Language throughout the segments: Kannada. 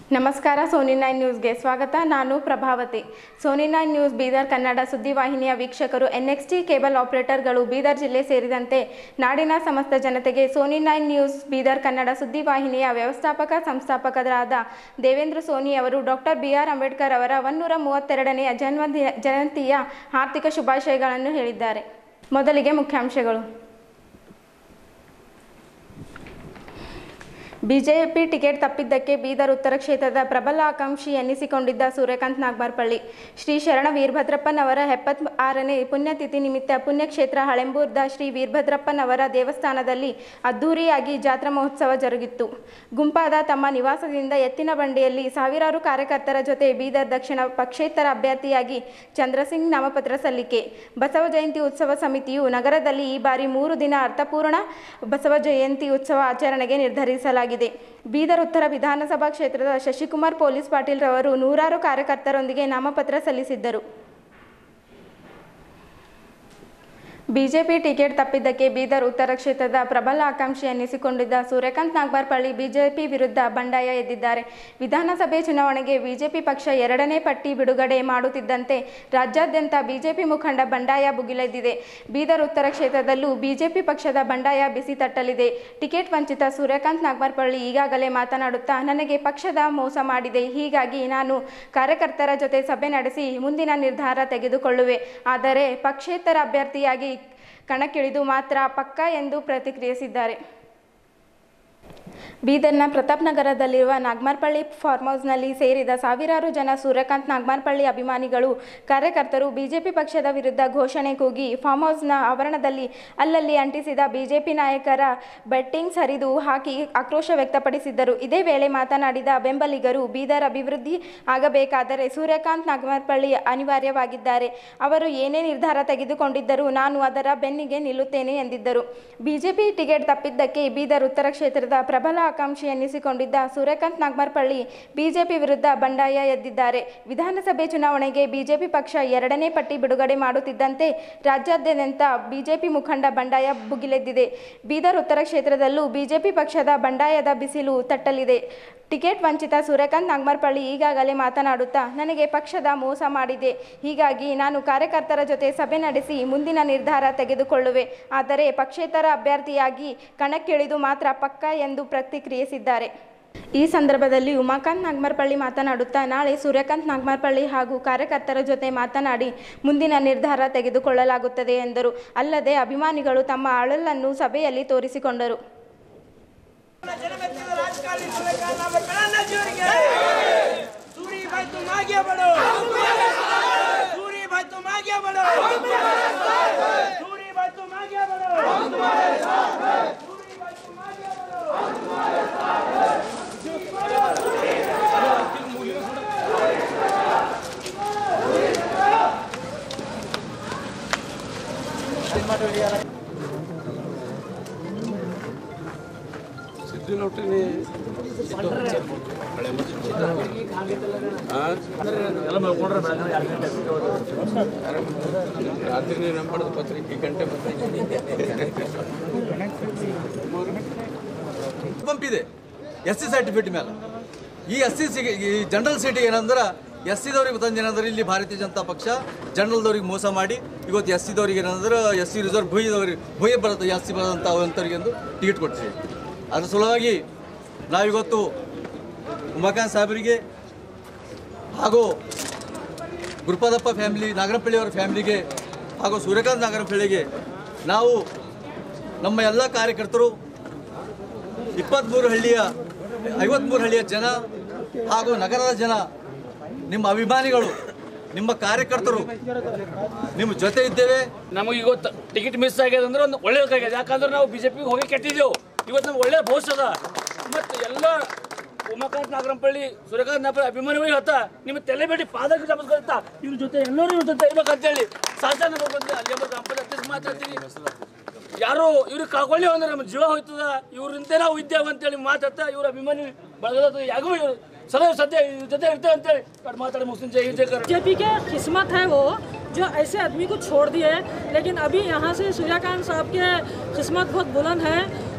ನಮಸ್ಕಾರ ಸೋನಿ ನೈನ್ ನ್ಯೂಸ್ಗೆ ಸ್ವಾಗತ ನಾನು ಪ್ರಭಾವತಿ ಸೋನಿ ನೈನ್ ನ್ಯೂಸ್ ಬೀದರ್ ಕನ್ನಡ ಸುದ್ದಿವಾಹಿನಿಯ ವೀಕ್ಷಕರು ಎನ್ಎಕ್ಸ್ಟಿ ಕೇಬಲ್ ಆಪರೇಟರ್ಗಳು ಬೀದರ್ ಜಿಲ್ಲೆ ಸೇರಿದಂತೆ ನಾಡಿನ ಸಮಸ್ತ ಜನತೆಗೆ ಸೋನಿ ನೈನ್ ನ್ಯೂಸ್ ಬೀದರ್ ಕನ್ನಡ ಸುದ್ದಿವಾಹಿನಿಯ ವ್ಯವಸ್ಥಾಪಕ ಸಂಸ್ಥಾಪಕರಾದ ದೇವೇಂದ್ರ ಸೋನಿ ಅವರು ಡಾಕ್ಟರ್ ಬಿ ಆರ್ ಅಂಬೇಡ್ಕರ್ ಅವರ ಒನ್ನೂರ ಮೂವತ್ತೆರಡನೆಯ ಜನ್ಮದಿ ಜಯಂತಿಯ ಆರ್ಥಿಕ ಶುಭಾಶಯಗಳನ್ನು ಹೇಳಿದ್ದಾರೆ ಮೊದಲಿಗೆ ಮುಖ್ಯಾಂಶಗಳು ಬಿಜೆಪಿ ಟಿಕೆಟ್ ತಪ್ಪಿದ್ದಕ್ಕೆ ಬೀದರ್ ಉತ್ತರ ಕ್ಷೇತ್ರದ ಪ್ರಬಲ ಆಕಾಂಕ್ಷಿ ಎನ್ನಿಸಿಕೊಂಡಿದ್ದ ಸೂರ್ಯಕಾಂತ್ ನಾಗ್ಮಾರ್ಪಳ್ಳಿ ಶ್ರೀ ಶರಣ ವೀರಭದ್ರಪ್ಪನವರ ಎಪ್ಪತ್ ಆರನೇ ಪುಣ್ಯತಿಥಿ ನಿಮಿತ್ತ ಪುಣ್ಯಕ್ಷೇತ್ರ ಹಳೆಂಬೂರ್ದ ಶ್ರೀ ವೀರಭದ್ರಪ್ಪನವರ ದೇವಸ್ಥಾನದಲ್ಲಿ ಅದ್ಧೂರಿಯಾಗಿ ಜಾತ್ರಾ ಮಹೋತ್ಸವ ಜರುಗಿತ್ತು ಗುಂಪಾದ ತಮ್ಮ ನಿವಾಸದಿಂದ ಎತ್ತಿನ ಬಂಡಿಯಲ್ಲಿ ಸಾವಿರಾರು ಕಾರ್ಯಕರ್ತರ ಜೊತೆ ಬೀದರ್ ದಕ್ಷಿಣ ಪಕ್ಷೇತರ ಅಭ್ಯರ್ಥಿಯಾಗಿ ಚಂದ್ರಸಿಂಗ್ ನಾಮಪತ್ರ ಸಲ್ಲಿಕೆ ಬಸವ ಜಯಂತಿ ಉತ್ಸವ ಸಮಿತಿಯು ನಗರದಲ್ಲಿ ಈ ಬಾರಿ ಮೂರು ದಿನ ಅರ್ಥಪೂರ್ಣ ಬಸವ ಜಯಂತಿ ಉತ್ಸವ ಆಚರಣೆಗೆ ನಿರ್ಧರಿಸಲಾಗಿದೆ ಬೀದರ್ ಉತ್ತರ ವಿಧಾನಸಭಾ ಕ್ಷೇತ್ರದ ಶಶಿಕುಮಾರ್ ಪೊಲೀಸ್ ಪಾಟೀಲ್ ರವರು ನೂರಾರು ಕಾರ್ಯಕರ್ತರೊಂದಿಗೆ ನಾಮಪತ್ರ ಸಲ್ಲಿಸಿದ್ದರು ಬಿಜೆಪಿ ಟಿಕೆಟ್ ತಪ್ಪಿದ್ದಕ್ಕೆ ಬೀದರ್ ಉತ್ತರ ಕ್ಷೇತ್ರದ ಪ್ರಬಲ ಆಕಾಂಕ್ಷಿ ಎನ್ನಿಸಿಕೊಂಡಿದ್ದ ಸೂರ್ಯಕಾಂತ್ ನಾಗ್ಬಾರ್ಪಳ್ಳಿ ಬಿಜೆಪಿ ವಿರುದ್ಧ ಬಂಡಾಯ ಎದ್ದಿದ್ದಾರೆ ವಿಧಾನಸಭೆ ಚುನಾವಣೆಗೆ ಬಿಜೆಪಿ ಪಕ್ಷ ಎರಡನೇ ಪಟ್ಟಿ ಬಿಡುಗಡೆ ಮಾಡುತ್ತಿದ್ದಂತೆ ರಾಜ್ಯಾದ್ಯಂತ ಬಿಜೆಪಿ ಮುಖಂಡ ಬಂಡಾಯ ಭುಗಿಲೆದ್ದಿದೆ ಬೀದರ್ ಉತ್ತರ ಕ್ಷೇತ್ರದಲ್ಲೂ ಬಿಜೆಪಿ ಪಕ್ಷದ ಬಂಡಾಯ ಬಿಸಿ ತಟ್ಟಲಿದೆ ಟಿಕೆಟ್ ವಂಚಿತ ಸೂರ್ಯಕಾಂತ್ ನಾಗ್ಬಾರ್ಪಳ್ಳಿ ಈಗಾಗಲೇ ಮಾತನಾಡುತ್ತಾ ನನಗೆ ಪಕ್ಷದ ಮೋಸ ಮಾಡಿದೆ ಹೀಗಾಗಿ ನಾನು ಕಾರ್ಯಕರ್ತರ ಜೊತೆ ಸಭೆ ನಡೆಸಿ ಮುಂದಿನ ನಿರ್ಧಾರ ತೆಗೆದುಕೊಳ್ಳುವೆ ಆದರೆ ಪಕ್ಷೇತರ ಅಭ್ಯರ್ಥಿಯಾಗಿ ಕಣಕ್ಕಿಳಿದು ಮಾತ್ರ ಪಕ್ಕ ಎಂದು ಪ್ರತಿಕ್ರಿಯಿಸಿದ್ದಾರೆ ಬೀದರ್ನ ಪ್ರತಾಪ್ ನಗರದಲ್ಲಿರುವ ನಾಗ್ಮಾರ್ಪಳ್ಳಿ ಫಾರ್ಮ್ ಹೌಸ್ನಲ್ಲಿ ಸೇರಿದ ಸಾವಿರಾರು ಜನ ಸೂರ್ಯಕಾಂತ್ ನಾಗ್ಮಾರ್ಪಳ್ಳಿ ಅಭಿಮಾನಿಗಳು ಕಾರ್ಯಕರ್ತರು ಬಿಜೆಪಿ ಪಕ್ಷದ ವಿರುದ್ಧ ಘೋಷಣೆ ಕೂಗಿ ಫಾರ್ಮ್ ಹೌಸ್ನ ಆವರಣದಲ್ಲಿ ಅಲ್ಲಲ್ಲಿ ಅಂಟಿಸಿದ ಬಿಜೆಪಿ ನಾಯಕರ ಬೆಟ್ಟಿಂಗ್ಸ್ ಹರಿದು ಹಾಕಿ ಆಕ್ರೋಶ ವ್ಯಕ್ತಪಡಿಸಿದ್ದರು ಇದೇ ವೇಳೆ ಮಾತನಾಡಿದ ಬೆಂಬಲಿಗರು ಬೀದರ್ ಅಭಿವೃದ್ಧಿ ಆಗಬೇಕಾದರೆ ಸೂರ್ಯಕಾಂತ್ ನಾಗ್ಮಾರ್ಪಳ್ಳಿ ಅನಿವಾರ್ಯವಾಗಿದ್ದಾರೆ ಅವರು ಏನೇ ನಿರ್ಧಾರ ತೆಗೆದುಕೊಂಡಿದ್ದರೂ ನಾನು ಅದರ ಬೆನ್ನಿಗೆ ನಿಲ್ಲುತ್ತೇನೆ ಎಂದಿದ್ದರು ಬಿಜೆಪಿ ಟಿಕೆಟ್ ತಪ್ಪಿದ್ದಕ್ಕೆ ಬೀದರ್ ಉತ್ತರ ಕ್ಷೇತ್ರದ ಪ್ರಬಲ ಆಕಾಂಕ್ಷಿ ಎನ್ನಿಸಿಕೊಂಡಿದ್ದ ಸೂರ್ಯಕಾಂತ್ ನಾಗ್ಮಾರ್ಪಳ್ಳಿ ಬಿಜೆಪಿ ವಿರುದ್ಧ ಬಂಡಾಯ ಎದ್ದಿದ್ದಾರೆ ವಿಧಾನಸಭೆ ಚುನಾವಣೆಗೆ ಬಿಜೆಪಿ ಪಕ್ಷ ಎರಡನೇ ಪಟ್ಟಿ ಬಿಡುಗಡೆ ಮಾಡುತ್ತಿದ್ದಂತೆ ರಾಜ್ಯಾದ್ಯಂತ ಬಿಜೆಪಿ ಮುಖಂಡ ಬಂಡಾಯ ಭುಗಿಲೆದ್ದಿದೆ ಬೀದರ್ ಉತ್ತರ ಕ್ಷೇತ್ರದಲ್ಲೂ ಬಿಜೆಪಿ ಪಕ್ಷದ ಬಂಡಾಯದ ಬಿಸಿಲು ತಟ್ಟಲಿದೆ ಟಿಕೆಟ್ ವಂಚಿತ ಸೂರ್ಯಕಾಂತ್ ನಾಗ್ಮಾರ್ಪಳ್ಳಿ ಈಗಾಗಲೇ ಮಾತನಾಡುತ್ತಾ ನನಗೆ ಪಕ್ಷದ ಮೋಸ ಮಾಡಿದೆ ಹೀಗಾಗಿ ನಾನು ಕಾರ್ಯಕರ್ತರ ಜೊತೆ ಸಭೆ ನಡೆಸಿ ಮುಂದಿನ ನಿರ್ಧಾರ ತೆಗೆದುಕೊಳ್ಳುವೆ ಆದರೆ ಪಕ್ಷೇತರ ಅಭ್ಯರ್ಥಿಯಾಗಿ ಕಣಕ್ಕಿಳಿದು ಮಾತ್ರ ಪಕ್ಕ ಎಂದು ಪ್ರತಿಕ್ರಿಯಿಸಿದ್ದಾರೆ ಈ ಸಂದರ್ಭದಲ್ಲಿ ಉಮಾಕಾಂತ್ ನಾಗ್ಮಾರ್ಪಳ್ಳಿ ಮಾತನಾಡುತ್ತಾ ನಾಳೆ ಸೂರ್ಯಕಾಂತ್ ನಾಗ್ಮಾರ್ಪಳ್ಳಿ ಹಾಗೂ ಕಾರ್ಯಕರ್ತರ ಜೊತೆ ಮಾತನಾಡಿ ಮುಂದಿನ ನಿರ್ಧಾರ ತೆಗೆದುಕೊಳ್ಳಲಾಗುತ್ತದೆ ಎಂದರು ಅಲ್ಲದೆ ಅಭಿಮಾನಿಗಳು ತಮ್ಮ ಅಳಲನ್ನು ಸಭೆಯಲ್ಲಿ ತೋರಿಸಿಕೊಂಡರು ಜನಮೆಚ್ಚಿದ ರಾಜಕಾರಣಿ ಸೂರ್ಯಕಾಂತ್ ನಾಮಕರಣ ಜೋರಿಗೆ ಸೂರಿ ಭಾಯ್ ತುಮ್ ಆಗೆ ಬಡೋ ಸೂರಿ ಭಾಯ್ ತುಮ್ ಆಗೆ ಬಡೋ ಸೂರಿ ಭಾಯ್ ತುಮ್ ಆಗೆ ಬಡೋ ಸೂರಿ ಭಾಯ್ ತುಮ್ ಆಗೆ ಬಡೋ ಸಿದ್ದಿನೊಟ್ಟಿನಿ ರಾತ್ರಿ ನಂಬರ್ದು ಪತ್ರಿಕೆ ಗಂಟೆ ಪತ್ರಿಕೆ ಪಂಪ್ ಇದೆ ಎಸ್ ಸಿ ಸರ್ಟಿಫಿಕೇಟ್ ಮೇಲೆ ಈ ಎಸ್ ಸಿ ಸಿ ಈ ಜನರಲ್ ಸೀಟಿಗೆ ಏನಂದ್ರೆ ಎಸ್ ಸಿದವ್ರಿಗೆ ತಂದೇನಂದ್ರೆ ಇಲ್ಲಿ ಭಾರತೀಯ ಜನತಾ ಪಕ್ಷ ಜನರಲ್ದವ್ರಿಗೆ ಮೋಸ ಮಾಡಿ ಇವತ್ತು ಎಸ್ ಸಿದವ್ರಿಗೆ ಏನಂದ್ರೆ ಎಸ್ ಸಿ ರಿಸರ್ವ್ ಭೂಯಿದವ್ರಿಗೆ ಭೂಯಿ ಬರುತ್ತೆ ಎಸ್ ಸಿ ಬರೋದಂಥ ಅಂಥವ್ರಿಗೆ ಒಂದು ಟಿಕೆಟ್ ಕೊಡ್ತೀವಿ ಅದ್ರ ಸಲುವಾಗಿ ನಾವಿವತ್ತು ಉಮಾಕಾಂತ್ ಸಾಹೇಬರಿಗೆ ಹಾಗೂ ಗುರುಪಾದಪ್ಪ ಫ್ಯಾಮಿಲಿ ನಾಗರಪಳ್ಳಿಯವರ ಫ್ಯಾಮಿಲಿಗೆ ಹಾಗೂ ಸೂರ್ಯಕಾಂತ್ ನಾಗರಪಳ್ಳಿಗೆ ನಾವು ನಮ್ಮ ಎಲ್ಲ ಕಾರ್ಯಕರ್ತರು ಇಪ್ಪತ್ತ್ಮೂರು ಹಳ್ಳಿಯ ಐವತ್ತ್ಮೂರು ಹಳ್ಳಿಯ ಜನ ಹಾಗೂ ನಗರದ ಜನ ನಿಮ್ಮ ಅಭಿಮಾನಿಗಳು ನಿಮ್ಮ ಕಾರ್ಯಕರ್ತರು ನಿಮ್ಮ ಜೊತೆ ಇದ್ದೇವೆ ನಮಗೆ ಇವತ್ತು ಟಿಕೆಟ್ ಮಿಸ್ ಆಗ್ಯದ ಅಂದ್ರೆ ಒಂದು ಒಳ್ಳೇದಾಗ್ಯದ ಯಾಕಂದ್ರೆ ನಾವು ಬಿಜೆಪಿಗೆ ಹೋಗಿ ಕೆಟ್ಟಿದ್ದೆವು ಇವತ್ತು ನಮ್ಗೆ ಒಳ್ಳೆ ಭವಿಷ್ಯ ಅದ ಮತ್ತು ಎಲ್ಲ ಉಮಾಕಾಂತ್ ನಾಗರಂಪಳ್ಳಿ ಸೂರ್ಯಕಾಂತ್ ನಾಗರ ಅಭಿಮಾನಿಗಳು ಹೇಳ್ತಾ ನಿಮ್ಮ ತಲೆ ಬೇಡಿ ಪಾದಕ್ಕೆ ನಮಸ್ಕರಿಸ್ತಾ ಇವ್ರ ಜೊತೆ ಎಲ್ಲರೂ ಇವ್ರ ಜೊತೆ ಇರ್ಬೇಕಂತೇಳಿ ಶಾಸನ ಬಂದು ಅಲ್ಲಿ ಗ್ರಾಮ ಪಂಚಾಯತ್ ಮಾತಾಡ್ತೀನಿ ಯಾರು ಇವ್ರಿಗೆ ಕಳ್ಕೊಳ್ಳಿ ಅಂದ್ರೆ ನಮ್ಮ ಜೀವ ಹೋಯ್ತದ ಇವ್ರಿಂದ ನಾವು ಇದ್ದೇವೆ ಅಂತೇಳಿ ಮಾತಾಡ್ತಾ ಇವ್ರ ಅಭಿಮಾನಿ ಬಳಗದ ಯಾಗೂ ಇವ್ರು ಸದಾ ಸದ್ಯ ಇವ್ರ ಜೊತೆ ಇರ್ತೇವೆ ಅಂತೇಳಿ ಮಾತಾಡಿ ಮುಸ್ಲಿಂ ಜೈ ಜೈ ಕರ್ बीजेपी के किस्मत है वो जो ऐसे आदमी को छोड़ दिए लेकिन अभी यहाँ से सूर्यकांत साहब के किस्मत बहुत बुलंद है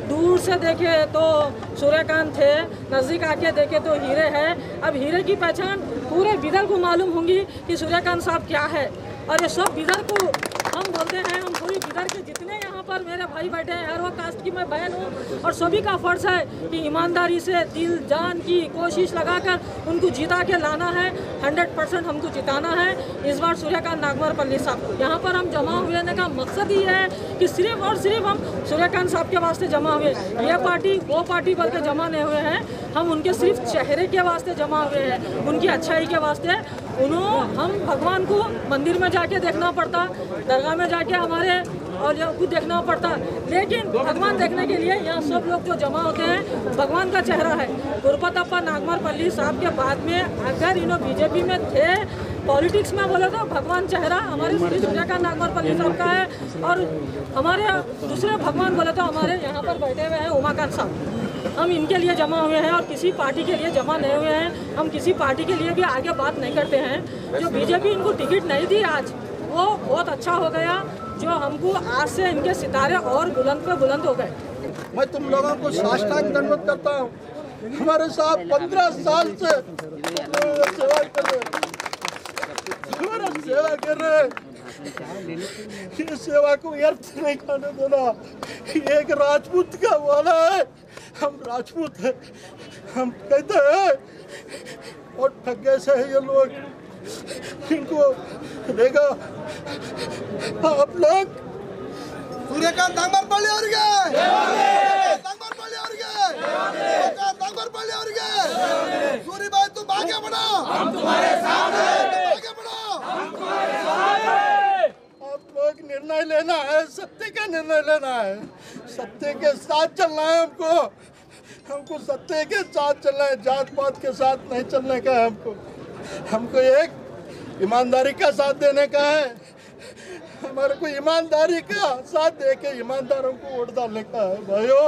दूर से देखे तो सूर्यकांत थे नज़दीक आके देखे तो हीरे है अब हीरे की पहचान पूरे बिदर को मालूम होंगी कि सूर्यकांत साहब क्या है और ये सब बिदर को हम बोलते हैं हम पूरी बिदर के जितने यहाँ पर मेरे भाई बैठे हैं हर वो कास्ट की मैं बहन हूँ और सभी का फर्ज है कि ईमानदारी से दिल जान की कोशिश लगाकर उनको जिता के लाना है हंड्रेड परसेंट हमको जिताना है इस बार सूर्यकांत नागवर पल्ली साहब को यहाँ पर हम जमा हुए का मकसद ही है कि सिर्फ और सिर्फ हम सूर्यकांत साहब के वास्ते जमा हुए ये पार्टी वो पार्टी बोल के जमा नहीं हुए हैं हम उनके सिर्फ चेहरे के वास्ते जमा हुए हैं उनकी अच्छाई के वास्ते उन्होंने हम भगवान को मंदिर में जाके देखना पड़ता दरगाह में जाके हमारे और यहाँ को देखना पड़ता लेकिन भगवान देखने के लिए यहाँ सब लोग जो जमा होते हैं भगवान का चेहरा है गुरपतप्पा नागमर पल्ली साहब के बाद में अगर इन्हों बीजेपी में थे पॉलिटिक्स में बोले तो भगवान चेहरा हमारे श्री सूर्यकांत नागमर पल्ली साहब का है और हमारे दूसरे भगवान बोले तो हमारे यहाँ पर बैठे हुए हैं उमाकांत साहब हम इनके लिए जमा हुए हैं और किसी पार्टी के लिए जमा नहीं हुए हैं हम किसी पार्टी के लिए भी आगे बात नहीं करते हैं जो बीजेपी इनको टिकट नहीं दी आज वो बहुत अच्छा हो गया जो हमको आज से इनके सितारे और बुलंद पे बुलंद हो गए मैं तुम लोगों को साष्टांग दंडवत करता हूँ हमारे साहब पंद्रह साल से सेवा कर रहे हमारा सेवा कर रहे ये सेवा को व्यर्थ नहीं खाने देना ये एक राजपूत का वाला है हम राजपूत हैं हम कहते हैं और ठगे से है ये लोग इनको देखो आप लोग ಸೂರ್ಯಕಾಂತ್ ದಾಂಗರ್ಪಳ್ಳಿ ಅವರಿಗೆ ದಾಂಗರ್ಪಳ್ಳಿ ಅವರಿಗೆ ಸೂರ್ಯಕಾಂತ್ ದಾಂಗರ್ಪಳ್ಳಿ ಅವರಿಗೆ ಸೂರ್ಯಬಾಯಿ ತು ಭಾಗ್ಯ ಬಡ भाग्य बढ़ाओ आप लोग निर्णय लेना है सत्य का निर्णय लेना है सत्य के साथ चलना है हमको हमको सत्य के साथ चलना है जात पात के साथ नहीं चलने का है हमको हमको एक ईमानदारी का साथ देने का है हमारे को ईमानदारी का साथ दे के ईमानदारों को वोट डालने का है भाइयों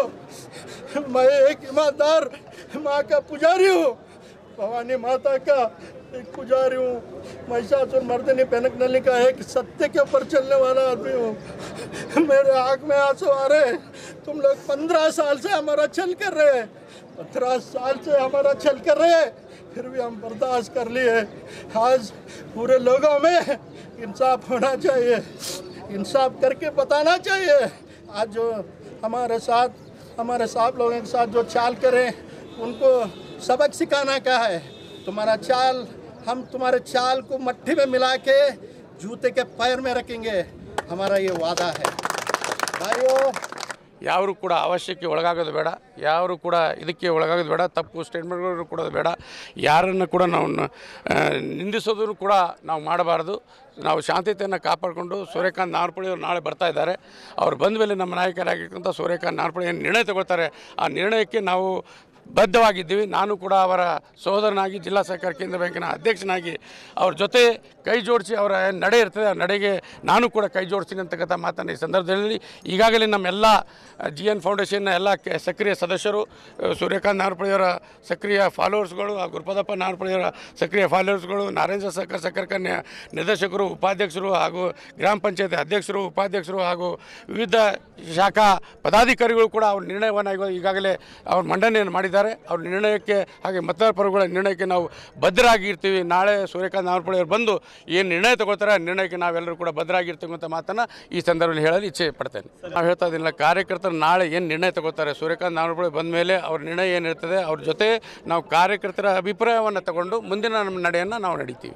मैं एक ईमानदार माँ का पुजारी हूँ भवानी माता का एक पुजारी हूँ महिषासुर मर्दनी पेनक नली का एक सत्य के ऊपर चलने वाला आदमी हूँ मेरे आँख में आंसू आ रहे हैं। तुम लोग पंद्रह साल से हमारा छल कर रहे हैं पंद्रह साल से हमारा छल कर रहे हैं फिर भी हम बर्दाश्त कर लिए आज पूरे लोगों में इंसाफ होना चाहिए इंसाफ करके बताना चाहिए आज जो हमारे साथ हमारे साथ लोगों के साथ जो चाल करें उनको सबक सिखाना का है तुम्हारा चाल हम तुम्हारे चाल को मट्टी में मिला के जूते के पैर में रखेंगे हमारा ये वादा है भाइयों ಯಾರು ಕೂಡ ಅವಶ್ಯಕ್ಕೆ ಒಳಗಾಗೋದು ಬೇಡ ಯಾರು ಕೂಡ ಇದಕ್ಕೆ ಒಳಗಾಗೋದು ಬೇಡ ತಪ್ಪು ಸ್ಟೇಟ್ಮೆಂಟ್ಗಳು ಕೊಡೋದು ಬೇಡ ಯಾರನ್ನು ಕೂಡ ನಾವು ನ- ಆ, ನಿಂದಿಸೋದನ್ನು ಕೂಡ ನಾವು ಮಾಡಬಾರ್ದು ನಾವು ಶಾಂತತೆಯನ್ನು ಕಾಪಾಡಿಕೊಂಡು ಸೂರ್ಯಕಾಂತ್ ನಾರ್ಪಳ್ಳಿ ಅವರು ನಾಳೆ ಬರ್ತಾ ಇದ್ದಾರೆ ಅವ್ರು ಬಂದ ಮೇಲೆ ನಮ್ಮ ನಾಯಕರಾಗಿರ್ತಕ್ಕಂಥ ಸೂರ್ಯಕಾಂತ್ ನಾರ್ಪಳ್ಳಿ ಏನು ನಿರ್ಣಯ ತಗೊಳ್ತಾರೆ ಆ ನಿರ್ಣಯಕ್ಕೆ ನಾವು ಬದ್ಧವಾಗಿದ್ದೀವಿ ನಾನು ಕೂಡ ಅವರ ಸಹೋದರನಾಗಿ ಜಿಲ್ಲಾ ಸಹಕಾರ ಕೇಂದ್ರ ಬ್ಯಾಂಕಿನ ಅಧ್ಯಕ್ಷನಾಗಿ ಅವ್ರ ಜೊತೆ ಕೈ ಜೋಡಿಸಿ ಅವರ ಏನ್ ನಡೆ ಇರ್ತದೆ ಆ ನಡೆಗೆ ನಾನು ಕೂಡ ಕೈ ಜೋಡಿಸ್ತೀನಿ ಅಂತಕ್ಕಂಥ ಮಾತನ್ನು ಈ ಸಂದರ್ಭದಲ್ಲಿ ಈಗಾಗಲೇ ನಮ್ಮೆಲ್ಲ ಜಿ ಎನ್ ಫೌಂಡೇಶನ್ನ ಎಲ್ಲ ಕೆ- ಸಕ್ರಿಯ ಸದಸ್ಯರು ಅ, ಸೂರ್ಯಕಾಂತ್ ನಾರ್ಪಳಿಯವರ ಸಕ್ರಿಯ ಫಾಲೋವರ್ಸ್ಗಳು ಆ ಗುರುಪದಪ್ಪ ನಾರ್ಪಳಿಯವರ ಸಕ್ರಿಯ ಫಾಲೋವರ್ಸ್ಗಳು ನಾರಾಯಣ ಸಹಕಾರ ಸಹಕಾರ ಕನ್ಯಾ ನಿರ್ದೇಶಕರು ಉಪಾಧ್ಯಕ್ಷರು ಹಾಗೂ ಗ್ರಾಮ ಪಂಚಾಯತ್ ಅಧ್ಯಕ್ಷರು ಉಪಾಧ್ಯಕ್ಷರು ಹಾಗೂ ವಿವಿಧ ಶಾಖಾ ಪದಾಧಿಕಾರಿಗಳು ಕೂಡ ಅವ್ರ ನಿರ್ಣಯವನ್ನು ಈಗ- ಈಗಾಗಲೇ ಅವ್ರ ಮಂಡನೆಯನ್ನು ಮಾಡಿದ್ದಾರೆ ಅವ್ರ ನಿರ್ಣಯಕ್ಕೆ ಹಾಗೆ ಮತದಾರ ಪರಗಳ ನಿರ್ಣಯಕ್ಕೆ ನಾವು ಬದ್ಧರಾಗಿ ಇರ್ತೀವಿ ನಾಳೆ ಸೂರ್ಯಕಾಂತ್ ನಾರ್ಪಳ್ಳಿ ಅವರು ಬಂದು ಏನು ನಿರ್ಣಯ ತಗೋತಾರೆ ಆ ನಿರ್ಣಯಕ್ಕೆ ನಾವೆಲ್ಲರೂ ಕೂಡ ಬದ್ಧರಾಗಿರ್ತೀವಿ ಅಂತ ಮಾತನ್ನು ಈ ಸಂದರ್ಭದಲ್ಲಿ ಹೇಳಲು ಇಚ್ಛೆ ಪಡ್ತೇನೆ ನಾವು ಹೇಳ್ತಾ ಇದ್ದಿಲ್ಲ ಕಾರ್ಯಕರ್ತರು ನಾಳೆ ಏನು ನಿರ್ಣಯ ತಗೋತಾರೆ ಸೂರ್ಯಕಾಂತ್ ನಾರ್ಪಳ್ಳಿ ಬಂದ ಮೇಲೆ ಅವ್ರ ನಿರ್ಣಯ ಏನಿರ್ತದೆ ಅವ್ರ ಜೊತೆ ನಾವು ಕಾರ್ಯಕರ್ತರ ಅಭಿಪ್ರಾಯವನ್ನು ತಗೊಂಡು ಮುಂದಿನ ನಮ್ಮ ನಡೆಯನ್ನು ನಾವು ನಡೀತೀವಿ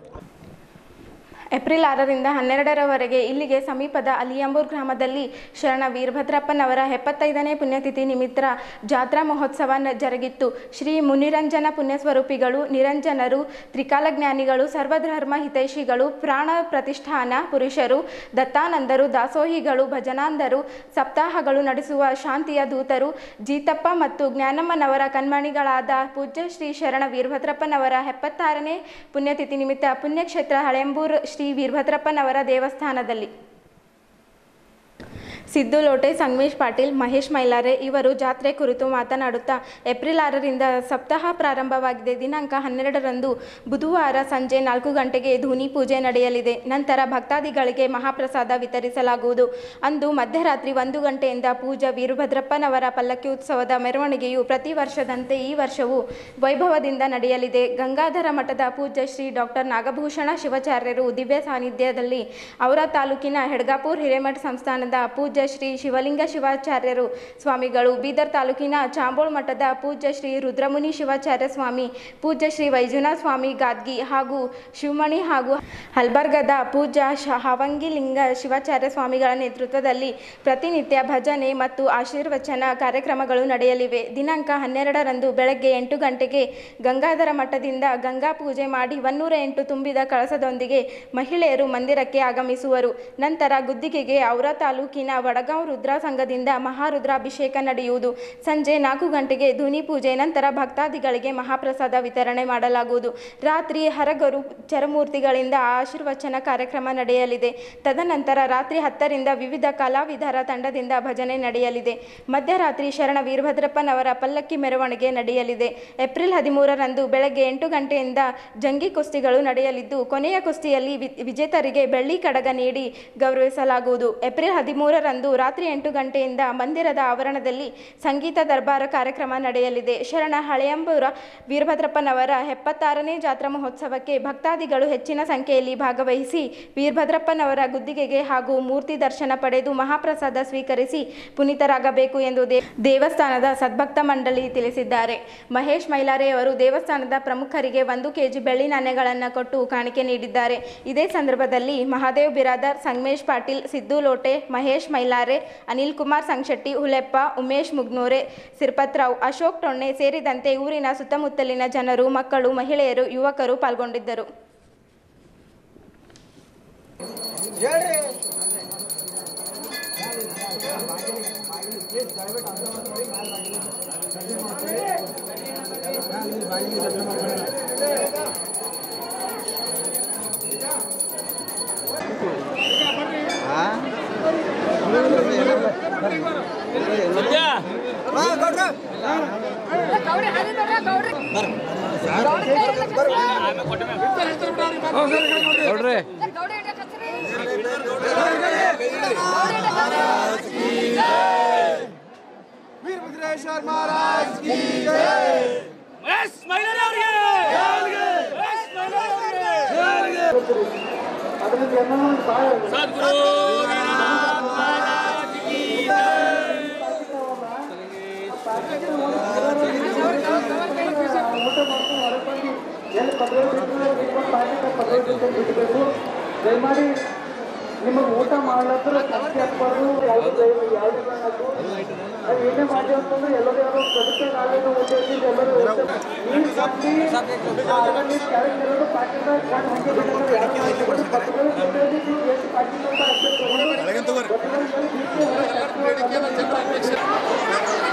ಏಪ್ರಿಲ್ ಆರರಿಂದ ಹನ್ನೆರಡರವರೆಗೆ ಇಲ್ಲಿಗೆ ಸಮೀಪದ ಅಲಿಯಂಬೂರ್ ಗ್ರಾಮದಲ್ಲಿ ಶರಣ ವೀರಭದ್ರಪ್ಪನವರ ಎಪ್ಪತ್ತೈದನೇ ಪುಣ್ಯತಿಥಿ ನಿಮಿತ್ತ ಜಾತ್ರಾ ಮಹೋತ್ಸವ ನ- ಜರುಗಿತ್ತು ಶ್ರೀ ಮುನಿರಂಜನ ಪುಣ್ಯಸ್ವರೂಪಿಗಳು ನಿರಂಜನರು ತ್ರಿಕಾಲಜ್ಞಾನಿಗಳು ಸರ್ವಧರ್ಮ ಹಿತೈಷಿಗಳು ಪ್ರಾಣ ಪ್ರತಿಷ್ಠಾನ ಪುರುಷರು ದತ್ತಾನಂದರು ದಾಸೋಹಿಗಳು ಭಜನಾಂದರು ಸಪ್ತಾಹಗಳು ನಡೆಸುವ ಶಾಂತಿಯ ದೂತರು ಜೀತಪ್ಪ ಮತ್ತು ಜ್ಞಾನಮ್ಮನವರ ಕಣ್ಮಣಿಗಳಾದ ಪೂಜ್ಯ ಶ್ರೀ ಶರಣ ವೀರಭದ್ರಪ್ಪನವರ ಎಪ್ಪತ್ತಾರನೇ ಪುಣ್ಯತಿಥಿ ನಿಮಿತ್ತ ಪುಣ್ಯಕ್ಷೇತ್ರ ಹಳೆಂಬೂರು ಶ್ರೀ ವೀರಭದ್ರಪ್ಪನವರ ದೇವಸ್ಥಾನದಲ್ಲಿ ಸಿದ್ದು ಲೋಟೆ ಸಂಗಮೇಶ್ ಪಾಟೀಲ್ ಮಹೇಶ್ ಮೈಲಾರೆ ಇವರು ಜಾತ್ರೆ ಕುರಿತು ಮಾತನಾಡುತ್ತಾ ಏಪ್ರಿಲ್ ಆರರಿಂದ ಸಪ್ತಾಹ ಪ್ರಾರಂಭವಾಗಿದೆ ದಿನಾಂಕ ಹನ್ನೆರಡರಂದು ಬುಧವಾರ ಸಂಜೆ ನಾಲ್ಕು ಗಂಟೆಗೆ ಧೂನಿ ಪೂಜೆ ನಡೆಯಲಿದೆ ನಂತರ ಭಕ್ತಾದಿಗಳಿಗೆ ಮಹಾಪ್ರಸಾದ ವಿತರಿಸಲಾಗುವುದು ಅಂದು ಮಧ್ಯರಾತ್ರಿ ಒಂದು ಗಂಟೆಯಿಂದ ಪೂಜಾ ವೀರಭದ್ರಪ್ಪನವರ ಪಲ್ಲಕ್ಕಿ ಉತ್ಸವದ ಮೆರವಣಿಗೆಯು ಪ್ರತಿ ವರ್ಷದಂತೆ ಈ ವರ್ಷವೂ ವೈಭವದಿಂದ ನಡೆಯಲಿದೆ ಗಂಗಾಧರ ಮಠದ ಪೂಜ್ಯ ಶ್ರೀ ಡಾಕ್ಟರ್ ನಾಗಭೂಷಣ ಶಿವಾಚಾರ್ಯರು ದಿವ್ಯ ಸಾನ್ನಿಧ್ಯದಲ್ಲಿ ಔರ ತಾಲೂಕಿನ ಹೆಡ್ಗಾಪುರ್ ಹಿರೇಮಠ ಸಂಸ್ಥಾನದ ಪೂಜ್ಯ ಶ್ರೀ ಶಿವಲಿಂಗ ಶಿವಾಚಾರ್ಯರು ಸ್ವಾಮಿಗಳು ಬೀದರ್ ತಾಲೂಕಿನ ಚಾಂಬೋಳ್ ಮಠದ ಪೂಜ್ಯ ಶ್ರೀ ರುದ್ರಮುನಿ ಶಿವಾಚಾರ್ಯ ಸ್ವಾಮಿ ಪೂಜ್ಯ ಶ್ರೀ ವೈಜುನಾಥ ಸ್ವಾಮಿ ಗಾದ್ಗಿ ಹಾಗೂ ಶಿವಮಣಿ ಹಾಗೂ ಹಲ್ಬರ್ಗದ ಪೂಜ್ಯ ಶ ಹಾವಂಗಿಲಿಂಗ ಶಿವಾಚಾರ್ಯ ಸ್ವಾಮಿಗಳ ನೇತೃತ್ವದಲ್ಲಿ ಪ್ರತಿನಿತ್ಯ ಭಜನೆ ಮತ್ತು ಆಶೀರ್ವಚನ ಕಾರ್ಯಕ್ರಮಗಳು ನಡೆಯಲಿವೆ ದಿನಾಂಕ ಹನ್ನೆರಡರಂದು ಬೆಳಗ್ಗೆ ಎಂಟು ಗಂಟೆಗೆ ಗಂಗಾಧರ ಮಠದಿಂದ ಗಂಗಾ ಪೂಜೆ ಮಾಡಿ ಒನ್ನೂರ ಎಂಟು ತುಂಬಿದ ಕಳಸದೊಂದಿಗೆ ಮಹಿಳೆಯರು ಮಂದಿರಕ್ಕೆ ಆಗಮಿಸುವರು ನಂತರ ಗುದ್ದಿಗೆಗೆ ಔರ ತಾಲೂಕಿನ ವಡಗಾಂವ್ ರುದ್ರ ಸಂಘದಿಂದ ಮಹಾರುದ್ರಾಭಿಷೇಕ ನಡೆಯುವುದು ಸಂಜೆ ನಾಲ್ಕು ಗಂಟೆಗೆ ಧುನಿ ಪೂಜೆ ನಂತರ ಭಕ್ತಾದಿಗಳಿಗೆ ಮಹಾಪ್ರಸಾದ ವಿತರಣೆ ಮಾಡಲಾಗುವುದು ರಾತ್ರಿ ಹರಗರು ಚರಮೂರ್ತಿಗಳಿಂದ ಆಶೀರ್ವಚನ ಕಾರ್ಯಕ್ರಮ ನಡೆಯಲಿದೆ ತದನಂತರ ರಾತ್ರಿ ಹತ್ತರಿಂದ ವಿವಿಧ ಕಲಾವಿದರ ತಂಡದಿಂದ ಭಜನೆ ನಡೆಯಲಿದೆ ಮಧ್ಯರಾತ್ರಿ ಶರಣ ವೀರಭದ್ರಪ್ಪನವರ ಪಲ್ಲಕ್ಕಿ ಮೆರವಣಿಗೆ ನಡೆಯಲಿದೆ ಏಪ್ರಿಲ್ ಹದಿಮೂರರಂದು ಬೆಳಗ್ಗೆ ಎಂಟು ಗಂಟೆಯಿಂದ ಜಂಗಿ ಕುಸ್ತಿಗಳು ನಡೆಯಲಿದ್ದು ಕೊನೆಯ ಕುಸ್ತಿಯಲ್ಲಿ ವಿ- ವಿಜೇತರಿಗೆ ಬೆಳ್ಳಿ ಕಡಗ ನೀಡಿ ಗೌರವಿಸಲಾಗುವುದು ಏಪ್ರಿಲ್ ಹದಿಮೂರರಂದು ರಾತ್ರಿ ಎಂಟು ಗಂಟೆಯಿಂದ ಮಂದಿರದ ಆವರಣದಲ್ಲಿ ಸಂಗೀತ ದರ್ಬಾರ ಕಾರ್ಯಕ್ರಮ ನಡೆಯಲಿದೆ ಶರಣ ಹಳೆಯಂಬೂರ ವೀರಭದ್ರಪ್ಪನವರ ಎಪ್ಪತ್ತಾರನೇ ಜಾತ್ರಾ ಮಹೋತ್ಸವಕ್ಕೆ ಭಕ್ತಾದಿಗಳು ಹೆಚ್ಚಿನ ಸಂಖ್ಯೆಯಲ್ಲಿ ಭಾಗವಹಿಸಿ ವೀರಭದ್ರಪ್ಪನವರ ಗುದ್ದಿಗೆಗೆ ಹಾಗೂ ಮೂರ್ತಿ ದರ್ಶನ ಪಡೆದು ಮಹಾಪ್ರಸಾದ ಸ್ವೀಕರಿಸಿ ಪುನೀತರಾಗಬೇಕು ಎಂದು ದೇ- ದೇವಸ್ಥಾನದ ಸದ್ಭಕ್ತ ಮಂಡಳಿ ತಿಳಿಸಿದ್ದಾರೆ ಮಹೇಶ್ ಮೈಲಾರೆ ಅವರು ದೇವಸ್ಥಾನದ ಪ್ರಮುಖರಿಗೆ ಒಂದು ಕೆಜಿ ಬೆಳ್ಳಿ ನಾಣ್ಯಗಳನ್ನು ಕೊಟ್ಟು ಕಾಣಿಕೆ ನೀಡಿದ್ದಾರೆ ಇದೇ ಸಂದರ್ಭದಲ್ಲಿ ಮಹಾದೇವ್ ಬಿರಾದರ್ ಸಂಗಮೇಶ್ ಪಾಟೀಲ್ ಸಿದ್ದು ಲೋಟೆ ಮಹೇಶ್ ಮೈಲಾರೆ ಅನಿಲ್ ಕುಮಾರ್ ಸಂಶೆಟ್ಟಿ ಹುಲೆಪ್ಪ ಉಮೇಶ್ ಮುಗ್ನೂರೆ ಸಿರ್ಪತ್ರಾವ್ ಅಶೋಕ್ ಟೊಣ್ಣೆ ಸೇರಿದಂತೆ ಊರಿನ ಸುತ್ತಮುತ್ತಲಿನ ಜನರು ಮಕ್ಕಳು ಮಹಿಳೆಯರು ಯುವಕರು ಪಾಲ್ಗೊಂಡಿದ್ದರು ಮಹೇಶ್ ಮೈಲಾರಿ ಅವರಿಗೆ ಮಹೇಶ್ ಮೈಲಾರಿ ಅವರಿಗೆ ಸದ್ಗುರು ದಯಮಾಡಿ ನಿಮಗೆ ಊಟ ಮಾಡ್ಲತ್ರ ಸಂಖ್ಯೆ ಹಾಕ್ಬಾರ್ದು ಯಾವ್ದು ಯಾವ್ದು ಕಾರಣಕ್ಕೂ ಅದು ಏನೇ ಮಾಡಿ ಅಂತಂದ್ರೆ ಎಲ್ಲರೂ ಯಾರೋ ಬದುಕೆ ನಾವೇನು ಊಟ ಇದ್ದೀವಿ ಎಲ್ಲರೂ ಊಟ ನೀರು ಹಾಕಿ ಅರ್ಧ ನೀರು ಕೆಳಗೆ ಎಲ್ಲರೂ ಪಾಕಿಟ್ನಾಗ ಕಣ್ಣು ಹಾಕಿ ಬಿಟ್ಟಿದ್ದಾರೆ. ಯಾರು ಹಾಕಿಬಿಟ್ಟು ಪಕ್ಕದಲ್ಲಿ ಕುಂತಿದ್ದು ನೀವು ಎಷ್ಟು ಪಾಕಿಟ್ ಅಂತ ಅಷ್ಟೇ ತಗೊಂಡು ಗೊತ್ತಿಲ್ಲ ಬೀಚ್ ಹೊರ